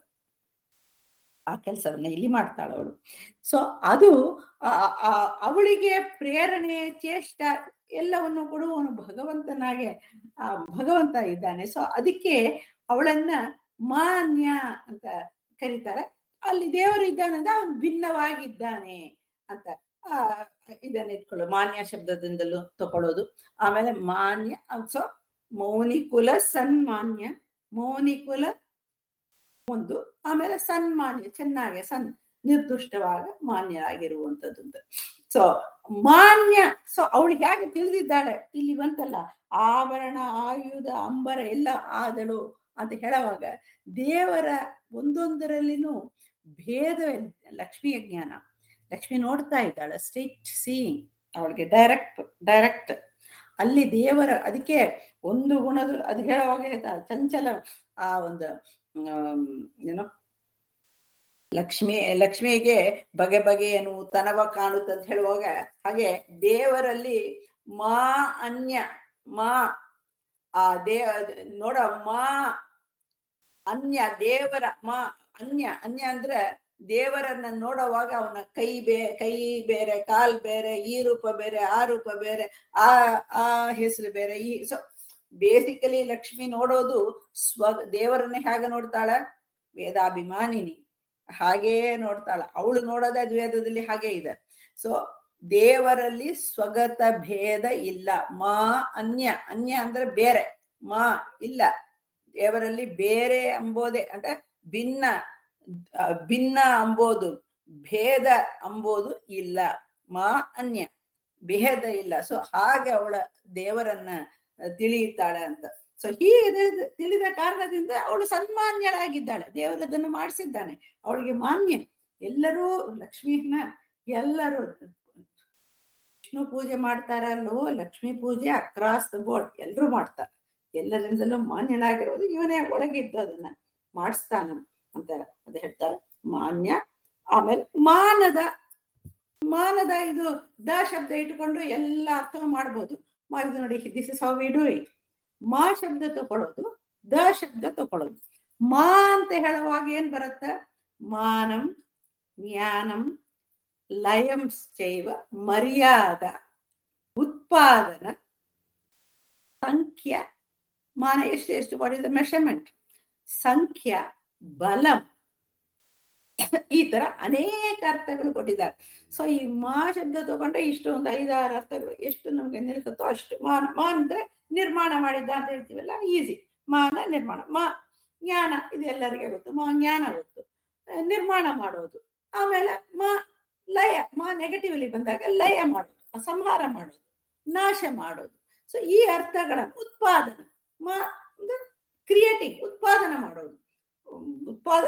ಆ ಕೆಲಸವನ್ನ ಇಲ್ಲಿ ಮಾಡ್ತಾಳ ಅವಳು ಸೊ ಅದು ಆ- ಆ- ಅವಳಿಗೆ ಪ್ರೇರಣೆ ಚೇಷ್ಟ ಎಲ್ಲವನ್ನು ಕೊಡುವವನು ಭಗವಂತನಾಗೆ ಆ ಭಗವಂತ ಇದ್ದಾನೆ ಸೊ ಅದಕ್ಕೆ ಅವಳನ್ನ ಮಾನ್ಯ ಅಂತ ಕರೀತಾರೆ ಅಲ್ಲಿ ದೇವರು ಇದ್ದಾನೆ ಅಂದ್ರೆ ಅವನು ಭಿನ್ನವಾಗಿದ್ದಾನೆ ಅಂತ ಆ ಇದನ್ನ ಇಟ್ಕೊಳ್ಳು ಮಾನ್ಯ ಶಬ್ದದಿಂದಲೂ ತಕೊಳ್ಳೋದು ಆಮೇಲೆ ಮಾನ್ಯ ಸೊ ಮೌನಿಕುಲ ಸನ್ಮಾನ್ಯ ಮೌನಿಕುಲ ಒಂದು ಆಮೇಲೆ ಸನ್ಮಾನ್ಯ ಚೆನ್ನಾಗಿ ಸನ್ ನಿರ್ದುಷ್ಟವಾಗ ಮಾನ್ಯರಾಗಿರುವಂತದ್ದು ಸೊ ಮಾನ್ಯ ಸೊ ಅವಳು ಹೇಗೆ ತಿಳಿದಿದ್ದಾಳೆ ಇಲ್ಲಿ ಬಂತಲ್ಲ ಆಭರಣ ಆಯುಧ ಅಂಬರ ಎಲ್ಲ ಆದಳು ಅಂತ ಹೇಳುವಾಗ ದೇವರ ಒಂದೊಂದರಲ್ಲಿನೂ ಭೇದ ಲಕ್ಷ್ಮಿಯ ಜ್ಞಾನ ಲಕ್ಷ್ಮಿ ನೋಡ್ತಾ ಇದ್ದಾಳೆ ಸ್ಟ್ರೈಟ್ ಸೀಯಿಂಗ್ ಅವಳಿಗೆ ಡೈರೆಕ್ಟ್ ಡೈರೆಕ್ಟ್ ಅಲ್ಲಿ ದೇವರ ಅದಕ್ಕೆ ಒಂದು ಗುಣದ ಅದು ಹೇಳುವಾಗ ಹೇಳ್ತಾರೆ ಚಂಚಲ ಆ ಒಂದು ಆಮ್, ಏನೋ ಲಕ್ಷ್ಮಿ ಲಕ್ಷ್ಮಿಗೆ ಬಗೆ ಬಗೆಯ ನೂತನವ ಕಾಣುತ್ತೆ ಅಂತ ಹೇಳುವಾಗ ಹಾಗೆ ದೇವರಲ್ಲಿ ಮಾ ಅನ್ಯ ಮಾ ಆ ದೇ ನೋಡ ಮಾ ಅನ್ಯ ದೇವರ ಮಾ ಅನ್ಯ ಅನ್ಯ ಅಂದ್ರೆ ದೇವರನ್ನ ನೋಡುವಾಗ ಅವನ ಕೈ ಬೇ ಕೈ ಬೇರೆ ಕಾಲ್ ಬೇರೆ ಈ ರೂಪ ಬೇರೆ ಆ ರೂಪ ಬೇರೆ ಆ ಆ ಹೆಸರು ಬೇರೆ ಈ ಸೊ ಬೇಸಿಕಲಿ ಲಕ್ಷ್ಮಿ ನೋಡೋದು ಸ್ವ ದೇವರನ್ನ ಹೇಗೆ ನೋಡ್ತಾಳ ವೇದಾಭಿಮಾನಿನಿ ಹಾಗೇ ನೋಡ್ತಾಳ ಅವಳು ನೋಡೋದೇ ಅದು ವೇದದಲ್ಲಿ ಹಾಗೆ ಇದೆ ಸೊ ದೇವರಲ್ಲಿ ಸ್ವಗತ ಭೇದ ಇಲ್ಲ ಮಾ ಅನ್ಯ ಅನ್ಯ ಅಂದ್ರೆ ಬೇರೆ ಮಾ ಇಲ್ಲ ದೇವರಲ್ಲಿ ಬೇರೆ ಅಂಬೋದೇ ಅಂದ್ರೆ ಭಿನ್ನ ಆ, ಭಿನ್ನ ಅಂಬೋದು ಭೇದ ಅಂಬೋದು ಇಲ್ಲ ಮಾ ಅನ್ಯ ಭೇದ ಇಲ್ಲ ಸೊ ಹಾಗೆ ಅವಳ ದೇವರನ್ನ ತಿಳಿಯುತ್ತಾಳೆ ಅಂತ ಸೊ ಹೀಗೆ ತಿಳಿದ ಕಾರಣದಿಂದ ಅವಳು ಸನ್ಮಾನ್ಯಳಾಗಿದ್ದಾಳೆ ದೇವರದನ್ನು ಮಾಡಿಸಿದ್ದಾನೆ ಅವಳಿಗೆ ಮಾನ್ಯ ಎಲ್ಲರೂ ಲಕ್ಷ್ಮಿಯನ್ನ ಎಲ್ಲರೂ ವಿಷ್ಣು ಪೂಜೆ ಮಾಡ್ತಾರಲ್ಲೋ ಲಕ್ಷ್ಮೀ ಪೂಜೆ ಅಕ್ರಾಸ್ ದ ಬೋರ್ಡ್ ಎಲ್ರು ಮಾಡ್ತಾರೆ ಎಲ್ಲರಿಂದಲೂ ಮಾನ್ಯನಾಗಿರೋದು ಇವನೇ ಒಳಗಿದ್ದು ಅದನ್ನ ಮಾಡಿಸ್ತಾನ ಅಂತ ಅದು ಹೇಳ್ತಾರೆ ಮಾನ್ಯ ಆಮೇಲೆ ಮಾನದ ಮಾನದ ಇದು ದ ಶಬ್ದ ಇಟ್ಕೊಂಡು ಎಲ್ಲ ಅರ್ಥ ಮಾಡ್ಬೋದು ಮಾಡಿದ್ ನೋಡಿ this is how we do it ಮಾ ಶಬ್ದ ತಗೊಳ್ಳೋದು ದ ಶಬ್ದ ತಗೊಳ್ಳೋದು ಮಾ ಅಂತ ಹೇಳುವಾಗ ಏನ್ ಬರುತ್ತೆ ಮಾನಂ ಜ್ಞಾನಂ ಲಯಂ ಚೈವ ಮರ್ಯಾದ ಉತ್ಪಾದನ ಸಂಖ್ಯ ಮಾನ ಎಷ್ಟು ಎಷ್ಟು ವಾಟ್ ಇಸ್ ದ ಮೆಷರ್ಮೆಂಟ್ ಸಂಖ್ಯ ಬಲಂ ಈ ತರ ಅನೇಕ ಅರ್ಥಗಳು ಕೊಟ್ಟಿದ್ದಾರೆ ಸೊ ಈ ಮಾ ಶಬ್ದ ತಗೊಂಡ್ರೆ ಇಷ್ಟು ಒಂದು ಐದಾರು ಅರ್ಥಗಳು ಎಷ್ಟು ನಮ್ಗೆ ನಿಲ್ಸುತ್ತೋ ಅಷ್ಟು ಮಾನ ಮಾ ಅಂದ್ರೆ ನಿರ್ಮಾಣ ಮಾಡಿದ್ದ ಅಂತ ಹೇಳ್ತೀವಲ್ಲ ಈಸಿ ಮಾನ ನಿರ್ಮಾಣ ಮಾ ಜ್ಞಾನ ಇದು ಎಲ್ಲರಿಗೆ ಗೊತ್ತು ಮಾ ಜ್ಞಾನ ಗೊತ್ತು ಆ, ನಿರ್ಮಾಣ ಮಾಡೋದು ಆಮೇಲೆ ಮಾ ಲಯ ಮಾ ನೆಗೆಟಿವ್ಲಿ ಬಂದಾಗ ಲಯ ಮಾಡೋದು ಸಂಹಾರ ಮಾಡೋದು ನಾಶ ಮಾಡೋದು ಸೊ ಈ ಅರ್ಥಗಳ ಉತ್ಪಾದನೆ ಕ್ರಿಯೇಟಿಂಗ್ ಉತ್ಪಾದನೆ ಮಾಡೋದು ಉತ್ಪಾದ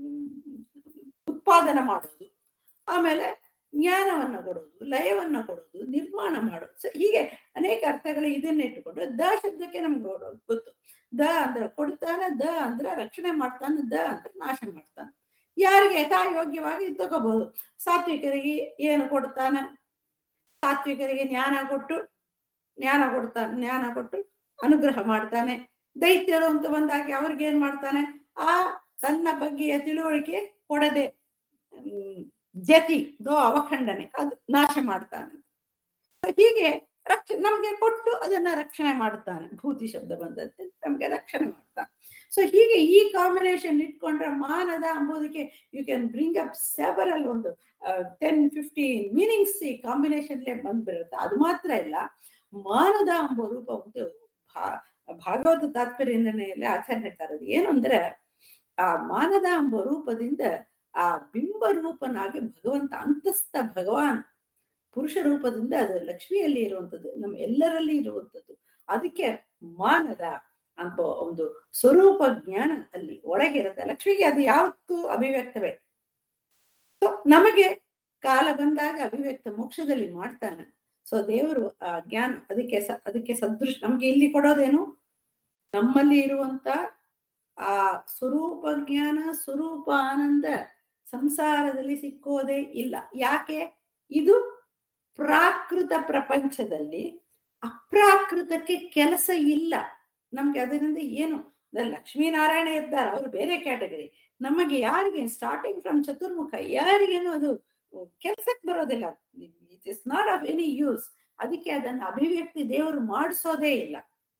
ಉತ್ಪಾದನೆ ಮಾಡೋದು ಆಮೇಲೆ ಜ್ಞಾನವನ್ನ ಕೊಡೋದು ಲಯವನ್ನ ಕೊಡೋದು ನಿರ್ಮಾಣ ಮಾಡೋದು ಸೊ ಹೀಗೆ ಅನೇಕ ಅರ್ಥಗಳು ಇದನ್ನ ಇಟ್ಟುಕೊಂಡು ದ ಶಬ್ದಕ್ಕೆ ನಮ್ಗೆ ಗೊತ್ತು ದ ಅಂದ್ರೆ ಕೊಡ್ತಾನೆ ದ ಅಂದ್ರೆ ರಕ್ಷಣೆ ಮಾಡ್ತಾನೆ ದ ಅಂದ್ರೆ ನಾಶ ಮಾಡ್ತಾನೆ ಯಾರಿಗೆ ಯಥಾಯೋಗ್ಯವಾಗಿ ತಗೋಬಹುದು ಸಾತ್ವಿಕರಿಗೆ ಏನು ಕೊಡ್ತಾನೆ ಸಾತ್ವಿಕರಿಗೆ ಜ್ಞಾನ ಕೊಟ್ಟು ಜ್ಞಾನ ಕೊಡ್ತಾನೆ ಜ್ಞಾನ ಕೊಟ್ಟು ಅನುಗ್ರಹ ಮಾಡ್ತಾನೆ ದೈತ್ಯರು ಅಂತ ಬಂದಾಗ ಅವ್ರಿಗೆ ಏನ್ ಮಾಡ್ತಾನೆ ಆ ತನ್ನ ಬಗ್ಗೆಯ ತಿಳುವಳಿಕೆ ಕೊಡದೆ ಹ್ಮ್, ಜತಿ ಗೋ ಅವಖಂಡನೆ ಅದು ನಾಶ ಮಾಡ್ತಾನೆ ಹೀಗೆ ರಕ್ಷ ನಮ್ಗೆ ಕೊಟ್ಟು ಅದನ್ನ ರಕ್ಷಣೆ ಮಾಡ್ತಾನೆ ಭೂತಿ ಶಬ್ದ ಬಂದಂತೆ ನಮ್ಗೆ ರಕ್ಷಣೆ ಮಾಡ್ತಾನೆ ಸೊ ಹೀಗೆ ಈ ಕಾಂಬಿನೇಷನ್ ಇಟ್ಕೊಂಡ್ರೆ ಮಾನದ ಅಂಬೋದಕ್ಕೆ you can bring up several ಒಂದು ಟೆನ್ ಫಿಫ್ಟೀನ್ ಮೀನಿಂಗ್ಸ್ ಈ ಕಾಂಬಿನೇಷನ್ಲೇ ಬಂದ್ಬಿಡುತ್ತೆ ಅದು ಮಾತ್ರ ಇಲ್ಲ ಮಾನದ ಎಂಬ ರೂಪ ಒಂದು ಭಾ- ಭಾಗವತ ತಾತ್ಪರ್ಯ ನಿರ್ಣಯಲ್ಲಿ ಆಚರಣೆ ತರದು ಏನು ಅಂದ್ರೆ ಆ ಮಾನದ ಎಂಬ ರೂಪದಿಂದ ಆ ಬಿಂಬ ರೂಪನಾಗಿ ಭಗವಂತ ಅಂತಸ್ಥ ಭಗವಾನ್ ಪುರುಷ ರೂಪದಿಂದ ಅದು ಲಕ್ಷ್ಮಿಯಲ್ಲಿ ಇರುವಂತದ್ದು ನಮ್ಮ ಎಲ್ಲರಲ್ಲಿ ಇರುವಂತದ್ದು ಅದಕ್ಕೆ ಮಾನದ ಅಂತ ಒಂದು ಸ್ವರೂಪ ಜ್ಞಾನ ಅಲ್ಲಿ ಒಳಗಿರುತ್ತೆ ಲಕ್ಷ್ಮಿಗೆ ಅದು ಯಾವತ್ತೂ ಅಭಿವ್ಯಕ್ತವೇ So, ನಮಗೆ ಕಾಲ ಬಂದಾಗ ಅಭಿವ್ಯಕ್ತ ಮೋಕ್ಷದಲ್ಲಿ ಮಾಡ್ತಾನೆ ಸೊ ದೇವರು ಆ ಜ್ಞಾನ ಅದಕ್ಕೆ ಸ- ಅದಕ್ಕೆ ಸದೃಶ ನಮ್ಗೆ ಇಲ್ಲಿ ಕೊಡೋದೇನು ನಮ್ಮಲ್ಲಿ ಇರುವಂತ ಆ ಸ್ವರೂಪ ಜ್ಞಾನ ಸ್ವರೂಪ ಆನಂದ ಸಂಸಾರದಲ್ಲಿ ಸಿಕ್ಕೋದೇ ಇಲ್ಲ ಯಾಕೆ ಇದು ಪ್ರಾಕೃತ ಪ್ರಪಂಚದಲ್ಲಿ ಅಪ್ರಾಕೃತಕ್ಕೆ ಕೆಲಸ ಇಲ್ಲ ನಮ್ಗೆ ಅದರಿಂದ ಏನು ಅದ್ರಲ್ಲಿ ಲಕ್ಷ್ಮೀನಾರಾಯಣ ಇದ್ದಾರೆ ಅವರು ಬೇರೆ ಕ್ಯಾಟಗರಿ ನಮಗೆ ಯಾರಿಗೆ ಸ್ಟಾರ್ಟಿಂಗ್ ಫ್ರಮ್ ಚತುರ್ಮುಖ ಯಾರಿಗೇನು ಅದು ಕೆಲ್ಸಕ್ಕೆ ಬರೋದಿಲ್ಲ it is not of any use ಅದಕ್ಕೆ ಅದನ್ನ ಅಭಿವ್ಯಕ್ತಿ ದೇವರು ಮಾಡಿಸೋದೇ ಇಲ್ಲ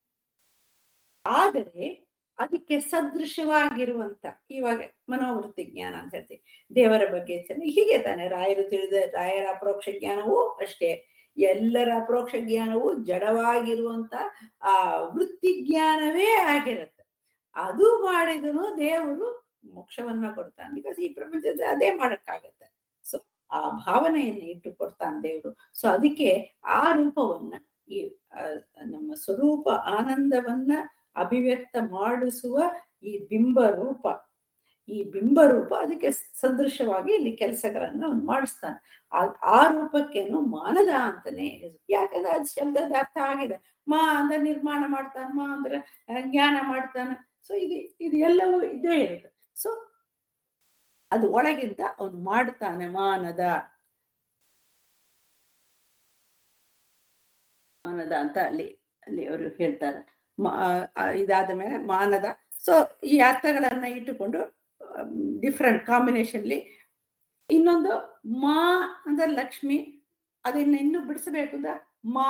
ಆದರೆ ಅದಕ್ಕೆ ಸದೃಶವಾಗಿರುವಂತ ಇವಾಗ ಮನೋವೃತ್ತಿ ಜ್ಞಾನ ಅಂತ ಹೇಳ್ತೀವಿ ದೇವರ ಬಗ್ಗೆ ಚೆನ್ನಾಗಿ ಹೀಗೆ ತಾನೆ ರಾಯರು ತಿಳಿದ ರಾಯರ ಅಪರೋಕ್ಷ ಜ್ಞಾನವೂ ಅಷ್ಟೇ ಎಲ್ಲರ ಅಪರೋಕ್ಷ ಜ್ಞಾನವು ಜಡವಾಗಿರುವಂತ ಆ ವೃತ್ತಿ ಜ್ಞಾನವೇ ಆಗಿರುತ್ತೆ ಅದು ಮಾಡಿದನು ದೇವರು ಮೋಕ್ಷವನ್ನ ಕೊಡ್ತಾನೆ ಬಿಕಾಸ್ ಈ ಪ್ರಪಂಚದ ಅದೇ ಮಾಡಕ್ಕಾಗತ್ತೆ ಸೊ ಆ ಭಾವನೆಯನ್ನು ಇಟ್ಟು ಕೊಡ್ತಾನೆ ದೇವರು ಸೊ ಅದಕ್ಕೆ ಆ ರೂಪವನ್ನ ಈ ಆ, ನಮ್ಮ ಸ್ವರೂಪ ಆನಂದವನ್ನ ಅಭಿವ್ಯಕ್ತ ಮಾಡಿಸುವ ಈ ಬಿಂಬ ರೂಪ ಈ ಬಿಂಬ ರೂಪ ಅದಕ್ಕೆ ಸದೃಶವಾಗಿ ಇಲ್ಲಿ ಕೆಲಸಗಳನ್ನ ಅವ್ನು ಮಾಡಿಸ್ತಾನೆ ಆ ಆ ರೂಪಕ್ಕೇನು ಮಾನದ ಅಂತಾನೆ ಹೆಸರು. ಯಾಕಂದ್ರೆ ಅದು ಶಬ್ದದ ಅರ್ಥ ಆಗಿದೆ ಮಾ ಅಂದ್ರೆ ನಿರ್ಮಾಣ ಮಾಡ್ತಾನೆ ಮಾ ಅಂದ್ರೆ ಆ, ಜ್ಞಾನ ಮಾಡ್ತಾನೆ ಸೊ ಇದು ಇದು ಎಲ್ಲವೂ ಇದೇ ಇರುತ್ತೆ ಸೊ ಅದು ಒಳಗಿಂದ ಅವನು ಮಾಡ್ತಾನೆ ಮಾನದ ಮಾನದ ಅಂತ ಅಲ್ಲಿ ಅಲ್ಲಿ ಅವರು ಹೇಳ್ತಾರೆ ಮಾ- ಆ, ಇದಾದ ಮೇಲೆ ಮಾನದ ಸೊ ಈ ಅರ್ಥಗಳನ್ನ ಇಟ್ಟುಕೊಂಡು ಡಿಫ್ರೆಂಟ್ ಕಾಂಬಿನೇಷನ್ಲಿ ಇನ್ನೊಂದು ಮಾ ಅಂದ್ರೆ ಲಕ್ಷ್ಮಿ ಅದನ್ನ ಇನ್ನು ಬಿಡಿಸಬೇಕು ಅಂದ್ರೆ ಮಾ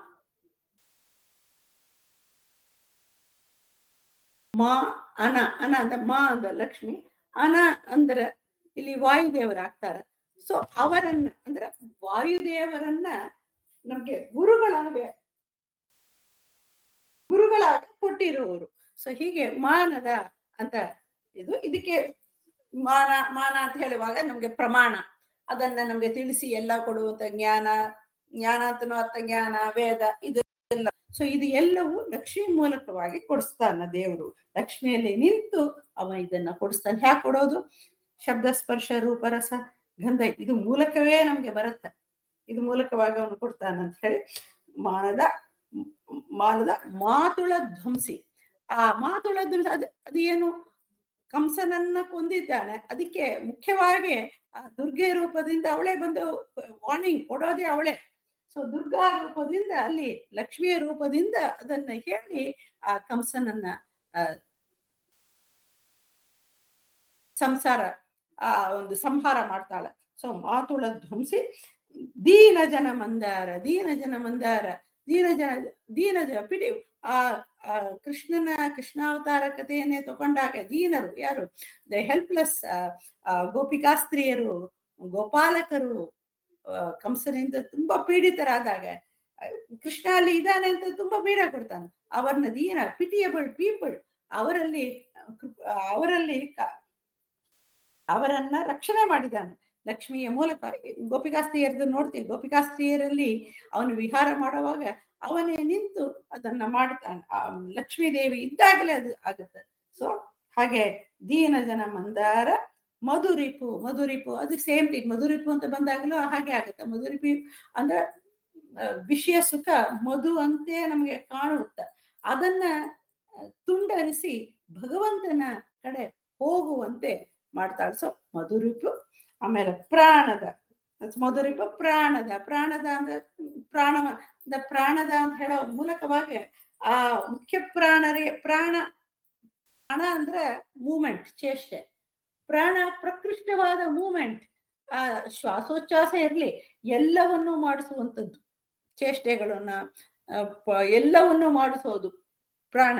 ಮಾ ಅನ ಅನ ಅಂದ್ರೆ ಮಾ ಅಂದ್ರೆ ಲಕ್ಷ್ಮಿ ಅನ ಅಂದ್ರೆ ಇಲ್ಲಿ ವಾಯುದೇವರು ಆಗ್ತಾರೆ ಸೊ ಅವರನ್ನ ಅಂದ್ರೆ ವಾಯುದೇವರನ್ನ ನಮ್ಗೆ ಗುರುಗಳಾಗ ಗುರುಗಳಾಗಿ ಕೊಟ್ಟಿರುವವರು ಸೊ ಹೀಗೆ ಮಾನದ ಅಂತ ಇದು ಇದಕ್ಕೆ ಮಾನ ಮಾನ ಅಂತ ಹೇಳುವಾಗ ನಮ್ಗೆ ಪ್ರಮಾಣ ಅದನ್ನ ನಮ್ಗೆ ತಿಳಿಸಿ ಎಲ್ಲ ಕೊಡುವಂತ ಜ್ಞಾನ ಜ್ಞಾನ ಅಂತನೂ ಅರ್ಥ ಜ್ಞಾನ ವೇದ ಇದೆಲ್ಲ ಸೊ ಇದು ಎಲ್ಲವೂ ಲಕ್ಷ್ಮಿ ಮೂಲಕವಾಗಿ ಕೊಡಿಸ್ತಾನ ದೇವರು ಲಕ್ಷ್ಮಿಯಲ್ಲಿ ನಿಂತು ಅವ ಇದನ್ನ ಕೊಡಿಸ್ತಾನೆ ಹ್ಯಾಕ್ ಕೊಡೋದು ಶಬ್ದ ಸ್ಪರ್ಶ ರೂಪರಸ ಗಂಧ ಇದು ಮೂಲಕವೇ ನಮ್ಗೆ ಬರುತ್ತೆ ಇದು ಮೂಲಕವಾಗಿ ಅವನು ಕೊಡ್ತಾನ ಅಂತ ಹೇಳಿ ಮಾನದ ಮಾನದ ಮಾತುಳ ಧ್ವಂಸಿ ಆ ಮಾತುಳ ಧ್ವಂಸ ಅದು ಅದು ಏನು ಕಂಸನನ್ನ ಕೊಂದಿದ್ದಾನೆ ಅದಕ್ಕೆ ಮುಖ್ಯವಾಗಿ ಆ ದುರ್ಗೆ ರೂಪದಿಂದ ಅವಳೇ ಬಂದು ವಾರ್ನಿಂಗ್ ಕೊಡೋದೇ ಅವಳೇ ಸೊ ದುರ್ಗಾ ರೂಪದಿಂದ ಅಲ್ಲಿ ಲಕ್ಷ್ಮಿಯ ರೂಪದಿಂದ ಅದನ್ನ ಹೇಳಿ ಆ ಕಂಸನನ್ನ ಆ, ಸಂಸಾರ ಆ ಒಂದು ಸಂಹಾರ ಮಾಡ್ತಾಳೆ ಸೊ ಮಾತುಳ ಧ್ವಂಸಿ ದೀನ ಜನ ಮಂದಾರ ದೀನ ಜನ ಮಂದಾರ ದೀನ ಜನ ದೀನ ಜನ ಪಿಡಿ ಆ ಆ ಕೃಷ್ಣನ ಕೃಷ್ಣಾವತಾರ ಕಥೆಯನ್ನೇ ತಗೊಂಡಾಗ ದೀನರು ಯಾರು ದ ಹೆಲ್ಪ್ಲೆಸ್ ಗೋಪಿಕಾಸ್ತ್ರೀಯರು ಗೋಪಾಲಕರು ಆ, ಕಂಸನಿಂದ ತುಂಬಾ ಪೀಡಿತರಾದಾಗ ಆ, ಕೃಷ್ಣ ಅಲ್ಲಿ ಇದ್ದಾನೆ ಅಂತ ತುಂಬಾ ಬೇಡ ಕೊಡ್ತಾನೆ ಅವರನ್ನ ದೀನ ಪಿಟಿಯಬಲ್ ಪೀಪಲ್ ಅವರಲ್ಲಿ ಆ, ಅವರಲ್ಲಿ ಕ- ಅವರನ್ನ ರಕ್ಷಣೆ ಮಾಡಿದ್ದಾನೆ ಲಕ್ಷ್ಮಿಯ ಮೂಲಕ ಗೋಪಿಕಾಸ್ತ್ರೀಯರದ್ದು ನೋಡ್ತೀವಿ ಗೋಪಿಕಾಸ್ತ್ರೀಯರಲ್ಲಿ ಅವನು ವಿಹಾರ ಮಾಡುವಾಗ ಅವನೇ ನಿಂತು ಅದನ್ನ ಮಾಡ್ತಾನೆ ಆ ಲಕ್ಷ್ಮೀ ದೇವಿ ಇದ್ದಾಗಲೇ ಅದು ಆಗುತ್ತೆ ಸೊ ಹಾಗೆ ದೀನ ಜನ ಮಂದಾರ ಮಧುರಿಪು ಮಧುರಿಪು ಅದು ಸೇಮ್ ಥಿಂಗ್ ಮಧುರಿಪು ಅಂತ ಬಂದಾಗಲೂ ಹಾಗೆ ಆಗುತ್ತೆ ಮಧುರಿಪು ಅಂದ್ರೆ ಆ, ವಿಷಯ ಸುಖ ಮಧು ಅಂತೆ ನಮಗೆ ಕಾಣುತ್ತೆ ಅದನ್ನ ಆ, ತುಂಡರಿಸಿ ಭಗವಂತನ ಕಡೆ ಹೋಗುವಂತೆ ಮಾಡ್ತಾಳೆ ಸೊ ಮಧುರಿಪು ಆಮೇಲೆ ಪ್ರಾಣದ ಮಧುರಿಪ ಪ್ರಾಣದ ಪ್ರಾಣದ ಅಂದ್ರೆ ಪ್ರಾಣ ದ ಪ್ರಾಣದ ಅಂತ ಹೇಳೋ ಮೂಲಕವಾಗಿ ಆ ಮುಖ್ಯ ಪ್ರಾಣರಿಗೆ ಪ್ರಾಣ ಪ್ರಾಣ ಅಂದ್ರೆ ಮೂಮೆಂಟ್ ಚೇಷ್ಟೆ ಪ್ರಾಣ ಪ್ರಕೃಷ್ಟವಾದ ಮೂಮೆಂಟ್ ಆ ಶ್ವಾಸೋಚ್ಛ್ವಾಸ ಇರ್ಲಿ ಎಲ್ಲವನ್ನೂ ಮಾಡಿಸುವಂಥದ್ದು ಚೇಷ್ಟೆಗಳನ್ನ ಆ, ಪ- ಎಲ್ಲವನ್ನೂ ಮಾಡಿಸೋದು ಪ್ರಾಣ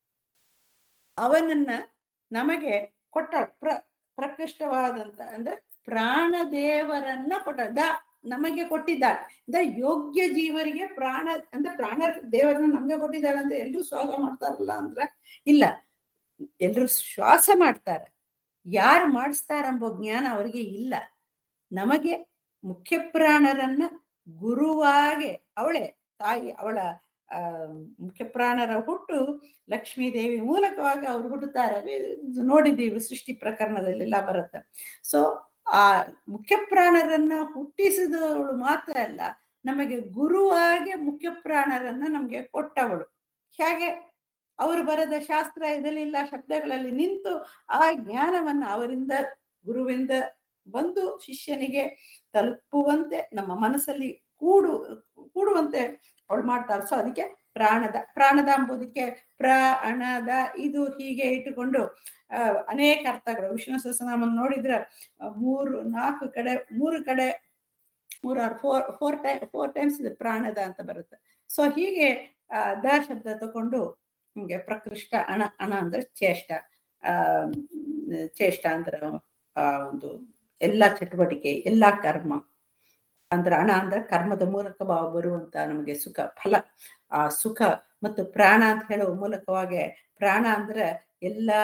ಅವನನ್ನ ನಮಗೆ ಕೊಟ್ಟ ಪ್ರ ಪ್ರಕೃಷ್ಟವಾದಂತ ಅಂದ್ರೆ ಪ್ರಾಣ ದೇವರನ್ನ ಕೊಟ್ಟ ದ ನಮಗೆ ಕೊಟ್ಟಿದ್ದಾಳೆ ಅಂದ್ರೆ ಯೋಗ್ಯ ಜೀವರಿಗೆ ಪ್ರಾಣ ಅಂದ್ರೆ ಪ್ರಾಣ ದೇವರನ್ನ ನಮಗೆ ಕೊಟ್ಟಿದ್ದಾಳೆ ಅಂದ್ರೆ ಎಲ್ರು ಶ್ವಾಸ ಮಾಡ್ತಾರಲ್ಲ ಅಂದ್ರೆ ಇಲ್ಲ ಎಲ್ರು ಶ್ವಾಸ ಮಾಡ್ತಾರೆ ಯಾರು ಮಾಡಿಸ್ತಾರೆಂಬ ಜ್ಞಾನ ಅವರಿಗೆ ಇಲ್ಲ ನಮಗೆ ಮುಖ್ಯ ಪ್ರಾಣರನ್ನ ಗುರುವಾಗೆ ಅವಳೇ ತಾಯಿ ಅವಳ ಆ ಮುಖ್ಯ ಪ್ರಾಣರ ಹುಟ್ಟು ಲಕ್ಷ್ಮೀ ದೇವಿ ಮೂಲಕವಾಗಿ ಅವ್ರು ಹುಟ್ಟುತ್ತಾರೆ ಇದು ನೋಡಿದ್ದೀವಿ ಸೃಷ್ಟಿ ಪ್ರಕರಣದಲ್ಲೆಲ್ಲ ಬರುತ್ತೆ ಸೊ ಆ ಮುಖ್ಯ ಪ್ರಾಣರನ್ನ ಹುಟ್ಟಿಸಿದವಳು ಮಾತ್ರ ಅಲ್ಲ ನಮಗೆ ಗುರುವಾಗಿ ಮುಖ್ಯ ಪ್ರಾಣರನ್ನ ನಮಗೆ ಕೊಟ್ಟವಳು ಹೇಗೆ ಅವರು ಬರೆದ ಶಾಸ್ತ್ರ ಇದರಲ್ಲಿಲ್ಲ ಶಬ್ದಗಳಲ್ಲಿ ನಿಂತು ಆ ಜ್ಞಾನವನ್ನ ಅವರಿಂದ ಗುರುವಿಂದ ಬಂದು ಶಿಷ್ಯನಿಗೆ ತಲುಪುವಂತೆ ನಮ್ಮ ಮನಸ್ಸಲ್ಲಿ ಕೂಡು ಕೂಡುವಂತೆ ಅವಳು ಮಾಡ್ತಾಳೆ ಸೊ ಅದಕ್ಕೆ ಪ್ರಾಣದ ಪ್ರಾಣದ ಎಂಬುದಕ್ಕೆ ಪ್ರಾಣದ ಇದು ಹೀಗೆ ಇಟ್ಟುಕೊಂಡು ಆ ಅನೇಕ ಅರ್ಥಗಳು ವಿಷ್ಣು ಸಹಸ್ರನಾಮ ನೋಡಿದ್ರೆ ಆ, ಮೂರು ನಾಲ್ಕು ಕಡೆ ಮೂರು ಕಡೆ ಮೂರಾರು four four time four times ಇದು ಪ್ರಾಣದ ಅಂತ ಬರುತ್ತೆ ಸೊ ಹೀಗೆ ಆ, ದ ಶಬ್ದ ತಕೊಂಡು ನಿಮ್ಗೆ ಪ್ರಕೃಷ್ಟ ಅಣ ಅಣ ಅಂದ್ರೆ ಚೇಷ್ಟ ಆ ಚೇಷ್ಟ ಅಂದ್ರೆ ಆ ಒಂದು ಎಲ್ಲಾ ಚಟುವಟಿಕೆ ಎಲ್ಲಾ ಕರ್ಮ ಅಂದ್ರೆ ಹಣ ಅಂದ್ರೆ ಕರ್ಮದ ಮೂಲಕ ಭಾವ ಬರುವಂತ ನಮಗೆ ಸುಖ ಫಲ ಆ ಸುಖ ಮತ್ತು ಪ್ರಾಣ ಅಂತ ಹೇಳುವ ಮೂಲಕವಾಗಿ ಪ್ರಾಣ ಅಂದ್ರೆ ಎಲ್ಲಾ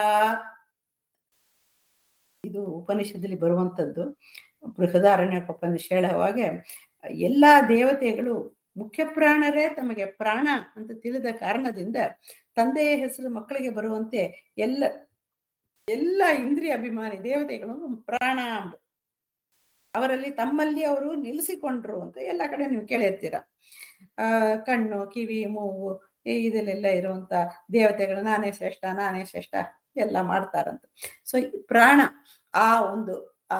ಇದು ಉಪನಿಷದಲ್ಲಿ ಬರುವಂತದ್ದು ಬೃಹದಾರಣ್ಯ ಉಪನಿಷ ಹೇಳುವಾಗೆ ಎಲ್ಲಾ ದೇವತೆಗಳು ಮುಖ್ಯ ಪ್ರಾಣರೇ ತಮಗೆ ಪ್ರಾಣ ಅಂತ ತಿಳಿದ ಕಾರಣದಿಂದ ತಂದೆಯ ಹೆಸರು ಮಕ್ಕಳಿಗೆ ಬರುವಂತೆ ಎಲ್ಲ ಎಲ್ಲ ಇಂದ್ರಿಯ ಅಭಿಮಾನಿ ದೇವತೆಗಳು ಪ್ರಾಣ ಅಂಬ ಅವರಲ್ಲಿ ತಮ್ಮಲ್ಲಿ ಅವರು ನಿಲ್ಲಿಸಿಕೊಂಡ್ರು ಅಂತ ಎಲ್ಲ ಕಡೆ ನೀವು ಕೇಳಿರ್ತೀರ ಆ ಕಣ್ಣು ಕಿವಿ ಮೂಗು ಈ ಇದಲ್ಲೆಲ್ಲ ಇರುವಂತ ದೇವತೆಗಳು ನಾನೇ ಶ್ರೇಷ್ಠ ನಾನೇ ಶ್ರೇಷ್ಠ ಎಲ್ಲ ಮಾಡ್ತಾರಂತ ಸೊ ಪ್ರಾಣ ಆ ಒಂದು ಆ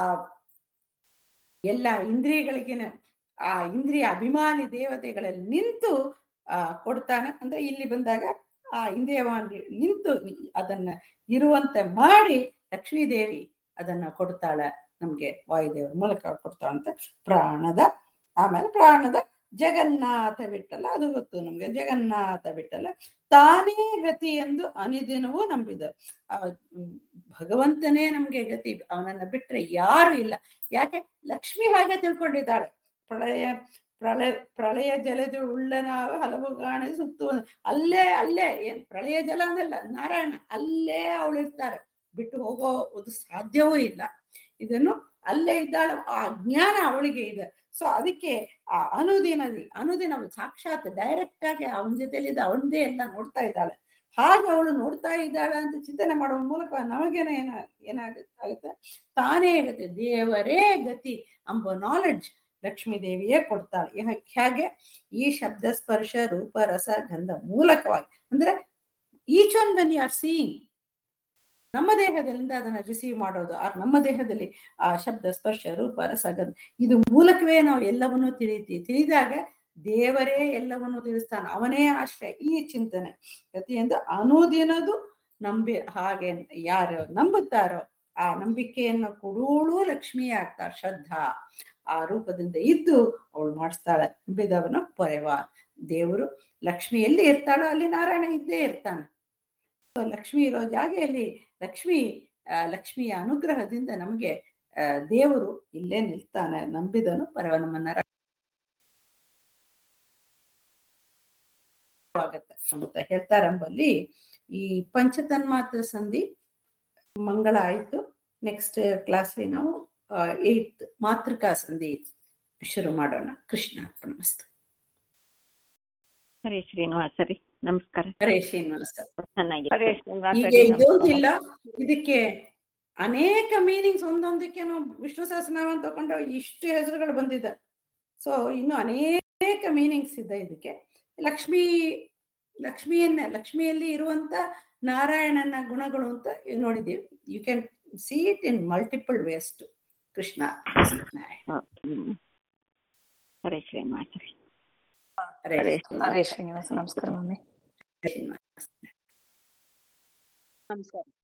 ಎಲ್ಲ ಇಂದ್ರಿಯಗಳಿಗಿನ ಆ ಇಂದ್ರಿಯ ಅಭಿಮಾನಿ ದೇವತೆಗಳಲ್ಲಿ ನಿಂತು ಆ ಕೊಡ್ತಾನೆ ಅಂದ್ರೆ ಇಲ್ಲಿ ಬಂದಾಗ ಆ ಇಂದ್ರಿಯವಾನಿ ನಿಂತು ಅದನ್ನ ಇರುವಂತೆ ಮಾಡಿ ಲಕ್ಷ್ಮೀದೇವಿ ಅದನ್ನ ಕೊಡ್ತಾಳೆ ನಮ್ಗೆ ವಾಯುದೇವರ ಮೂಲಕ ಕೊಡ್ತಾಳಂತೆ ಪ್ರಾಣದ ಆಮೇಲೆ ಪ್ರಾಣದ ಜಗನ್ನಾಥ ಬಿಟ್ಟಲ್ಲ ಅದು ಗೊತ್ತು ನಮ್ಗೆ ಜಗನ್ನಾಥ ಬಿಟ್ಟಲ್ಲ ತಾನೇ ಗತಿ ಎಂದು ಅನಿದಿನವೂ ನಂಬಿದ ಆ ಹ್ಮ್, ಭಗವಂತನೇ ನಮ್ಗೆ ಗತಿ ಅವನನ್ನ ಬಿಟ್ರೆ ಯಾರು ಇಲ್ಲ ಯಾಕೆ ಲಕ್ಷ್ಮಿ ಹಾಗೆ ತಿಳ್ಕೊಂಡಿದ್ದಾಳೆ ಪ್ರಳಯ ಪ್ರಳಯ ಪ್ರಳಯ ಜಲದ ಉಳ್ಳ ನಾವು ಹಲವು ಗಾಣ ಸುತ್ತು ಅಲ್ಲೇ ಅಲ್ಲೇ ಏನ್ ಪ್ರಳಯ ಜಲ ಅನ್ನಲ್ಲ ನಾರಾಯಣ ಅಲ್ಲೇ ಅವಳು ಇರ್ತಾರೆ ಬಿಟ್ಟು ಹೋಗೋ ಒಂದು ಸಾಧ್ಯವೂ ಇಲ್ಲ ಇದನ್ನು ಅಲ್ಲೇ ಇದ್ದಾಳೆ ಆ ಜ್ಞಾನ ಅವಳಿಗೆ ಇದೆ ಸೊ ಅದಕ್ಕೆ ಆ ಅನುದಿನದಿ ಅನುದಿನ ಅವಳು ಸಾಕ್ಷಾತ್ ಡೈರೆಕ್ಟ್ ಆಗಿ ಅವನ ಜೊತೆಲಿದ್ದ ಅವನದೇ ಎಲ್ಲ ನೋಡ್ತಾ ಇದ್ದಾಳೆ ಹಾಗೆ ಅವಳು ನೋಡ್ತಾ ಇದ್ದಾಳೆ ಅಂತ ಚಿಂತನೆ ಮಾಡುವ ಮೂಲಕ ನಮಗೇನ ಏನ ಏನಾಗುತ್ತೆ ಆಗುತ್ತೆ ತಾನೇ ಆಗುತ್ತೆ ದೇವರೇ ಗತಿ ಎಂಬ ನಾಲೆಡ್ಜ್ ಲಕ್ಷ್ಮೀ ದೇವಿಯೇ ಕೊಡ್ತಾಳೆ ಹೇ- ಹೇಗೆ ಈ ಶಬ್ದ ಸ್ಪರ್ಶ ರೂಪ ರಸ ಗಂಧ ಮೂಲಕವಾಗಿ ಅಂದ್ರೆ each one when you are seeing ನಮ್ಮ ದೇಹದಿಂದ ಅದನ್ನ ರಿಸೀವ್ ಮಾಡೋದು ಆ ನಮ್ಮ ದೇಹದಲ್ಲಿ ಆ ಶಬ್ದ ಸ್ಪರ್ಶ ರೂಪ ರಸ ಗಂಧ ಇದು ಮೂಲಕವೇ ನಾವು ಎಲ್ಲವನ್ನೂ ತಿಳಿತೀವಿ ತಿಳಿದಾಗ ದೇವರೇ ಎಲ್ಲವನ್ನೂ ತಿಳಿಸ್ತಾನೆ ಅವನೇ ಆಶ್ರಯ ಈ ಚಿಂತನೆ ಪ್ರತಿಯೊಂದು ಅನುದಿನದು ನಂಬಿ ಹಾಗೆ ಯಾರು ನಂಬುತ್ತಾರೋ ಆ ನಂಬಿಕೆಯನ್ನು ಕೊಡೋಳು ಲಕ್ಷ್ಮಿ ಆಗ್ತಾಳೆ ಶ್ರದ್ಧಾ ಆ ರೂಪದಿಂದ ಇದ್ದು ಅವಳು ಮಾಡಿಸ್ತಾಳೆ ನಂಬಿದವನ ಪೊರೆವ ದೇವರು ಲಕ್ಷ್ಮಿ ಎಲ್ಲಿ ಇರ್ತಾಳೋ ಅಲ್ಲಿ ನಾರಾಯಣ ಇದ್ದೇ ಇರ್ತಾನೆ So, ಲಕ್ಷ್ಮಿ ಇರೋ ಜಾಗೆಯಲ್ಲಿ ಲಕ್ಷ್ಮಿ ಆ, ಲಕ್ಷ್ಮಿಯ ಅನುಗ್ರಹದಿಂದ ನಮಗೆ ಆ, ದೇವರು ಇಲ್ಲೇ ನಿಲ್ತಾನೆ ನಂಬಿದನು ಪರವ ನಮ್ಮನ್ನ ರಕ್ಷ- ಆಗತ್ತೆ ಅಂತ ಹೇಳ್ತಾರಂಬಲ್ಲಿ ಈ ಪಂಚತನ್ಮಾತ್ರ ಸಂಧಿ ಮಂಗಳ ಆಯ್ತು ನೆಕ್ಸ್ಟ್ ಕ್ಲಾಸ್ಲಿ ನಾವು ಏಟ್ ಮಾತೃಕಾ ಸಂಧಿ ಶುರು ಮಾಡೋಣ ಕೃಷ್ಣ ಅರ್ಪಣಮಸ್ತು ಹರೇ ಶ್ರೀನಿವಾಸ ರೀ ನಮಸ್ಕಾರ ಹರೇ ಶ್ರೀನಿವಾಸ ಚೆನ್ನಾಗಿ ಹರೇ ಶ್ರೀನಿವಾಸ ಈಗ ರೀ ಇದೊಂದಿಲ್ಲ ಇದಕ್ಕೆ ಅನೇಕ ಮೀನಿಂಗ್ಸ್ ಒಂದೊಂದಕ್ಕೆ ನಾವು ವಿಷ್ಣು ಸಹಸ್ರನಾಮ ಅಂತ ತಗೊಂಡು ಇಷ್ಟು ಹೆಸರುಗಳು ಬಂದಿದೆ ಸೊ ಇನ್ನು ಅನೇಕ ಮೀನಿಂಗ್ಸ್ ಇದೆ ಇದಕ್ಕೆ ಲಕ್ಷ್ಮಿ ಲಕ್ಷ್ಮಿಯನ್ನ ಲಕ್ಷ್ಮಿಯಲ್ಲಿ ಇರುವಂತ ನಾರಾಯಣನ ಗುಣಗಳು ಅಂತ ನೋಡಿದೀವಿ you can see it in multiple ways to Krishna hmm. Hare Srinivasa ರೀ ಹರೇ ಹರೇ ಕೃಷ್ಣ. ಹರೇ ಶ್ರೀನಿವಾಸ ನಮಸ್ಕಾರ ಮಮ್ಮಿ ಹರೇ ಶ್ರೀನಿವಾಸ. ನಮಸ್ಕಾರ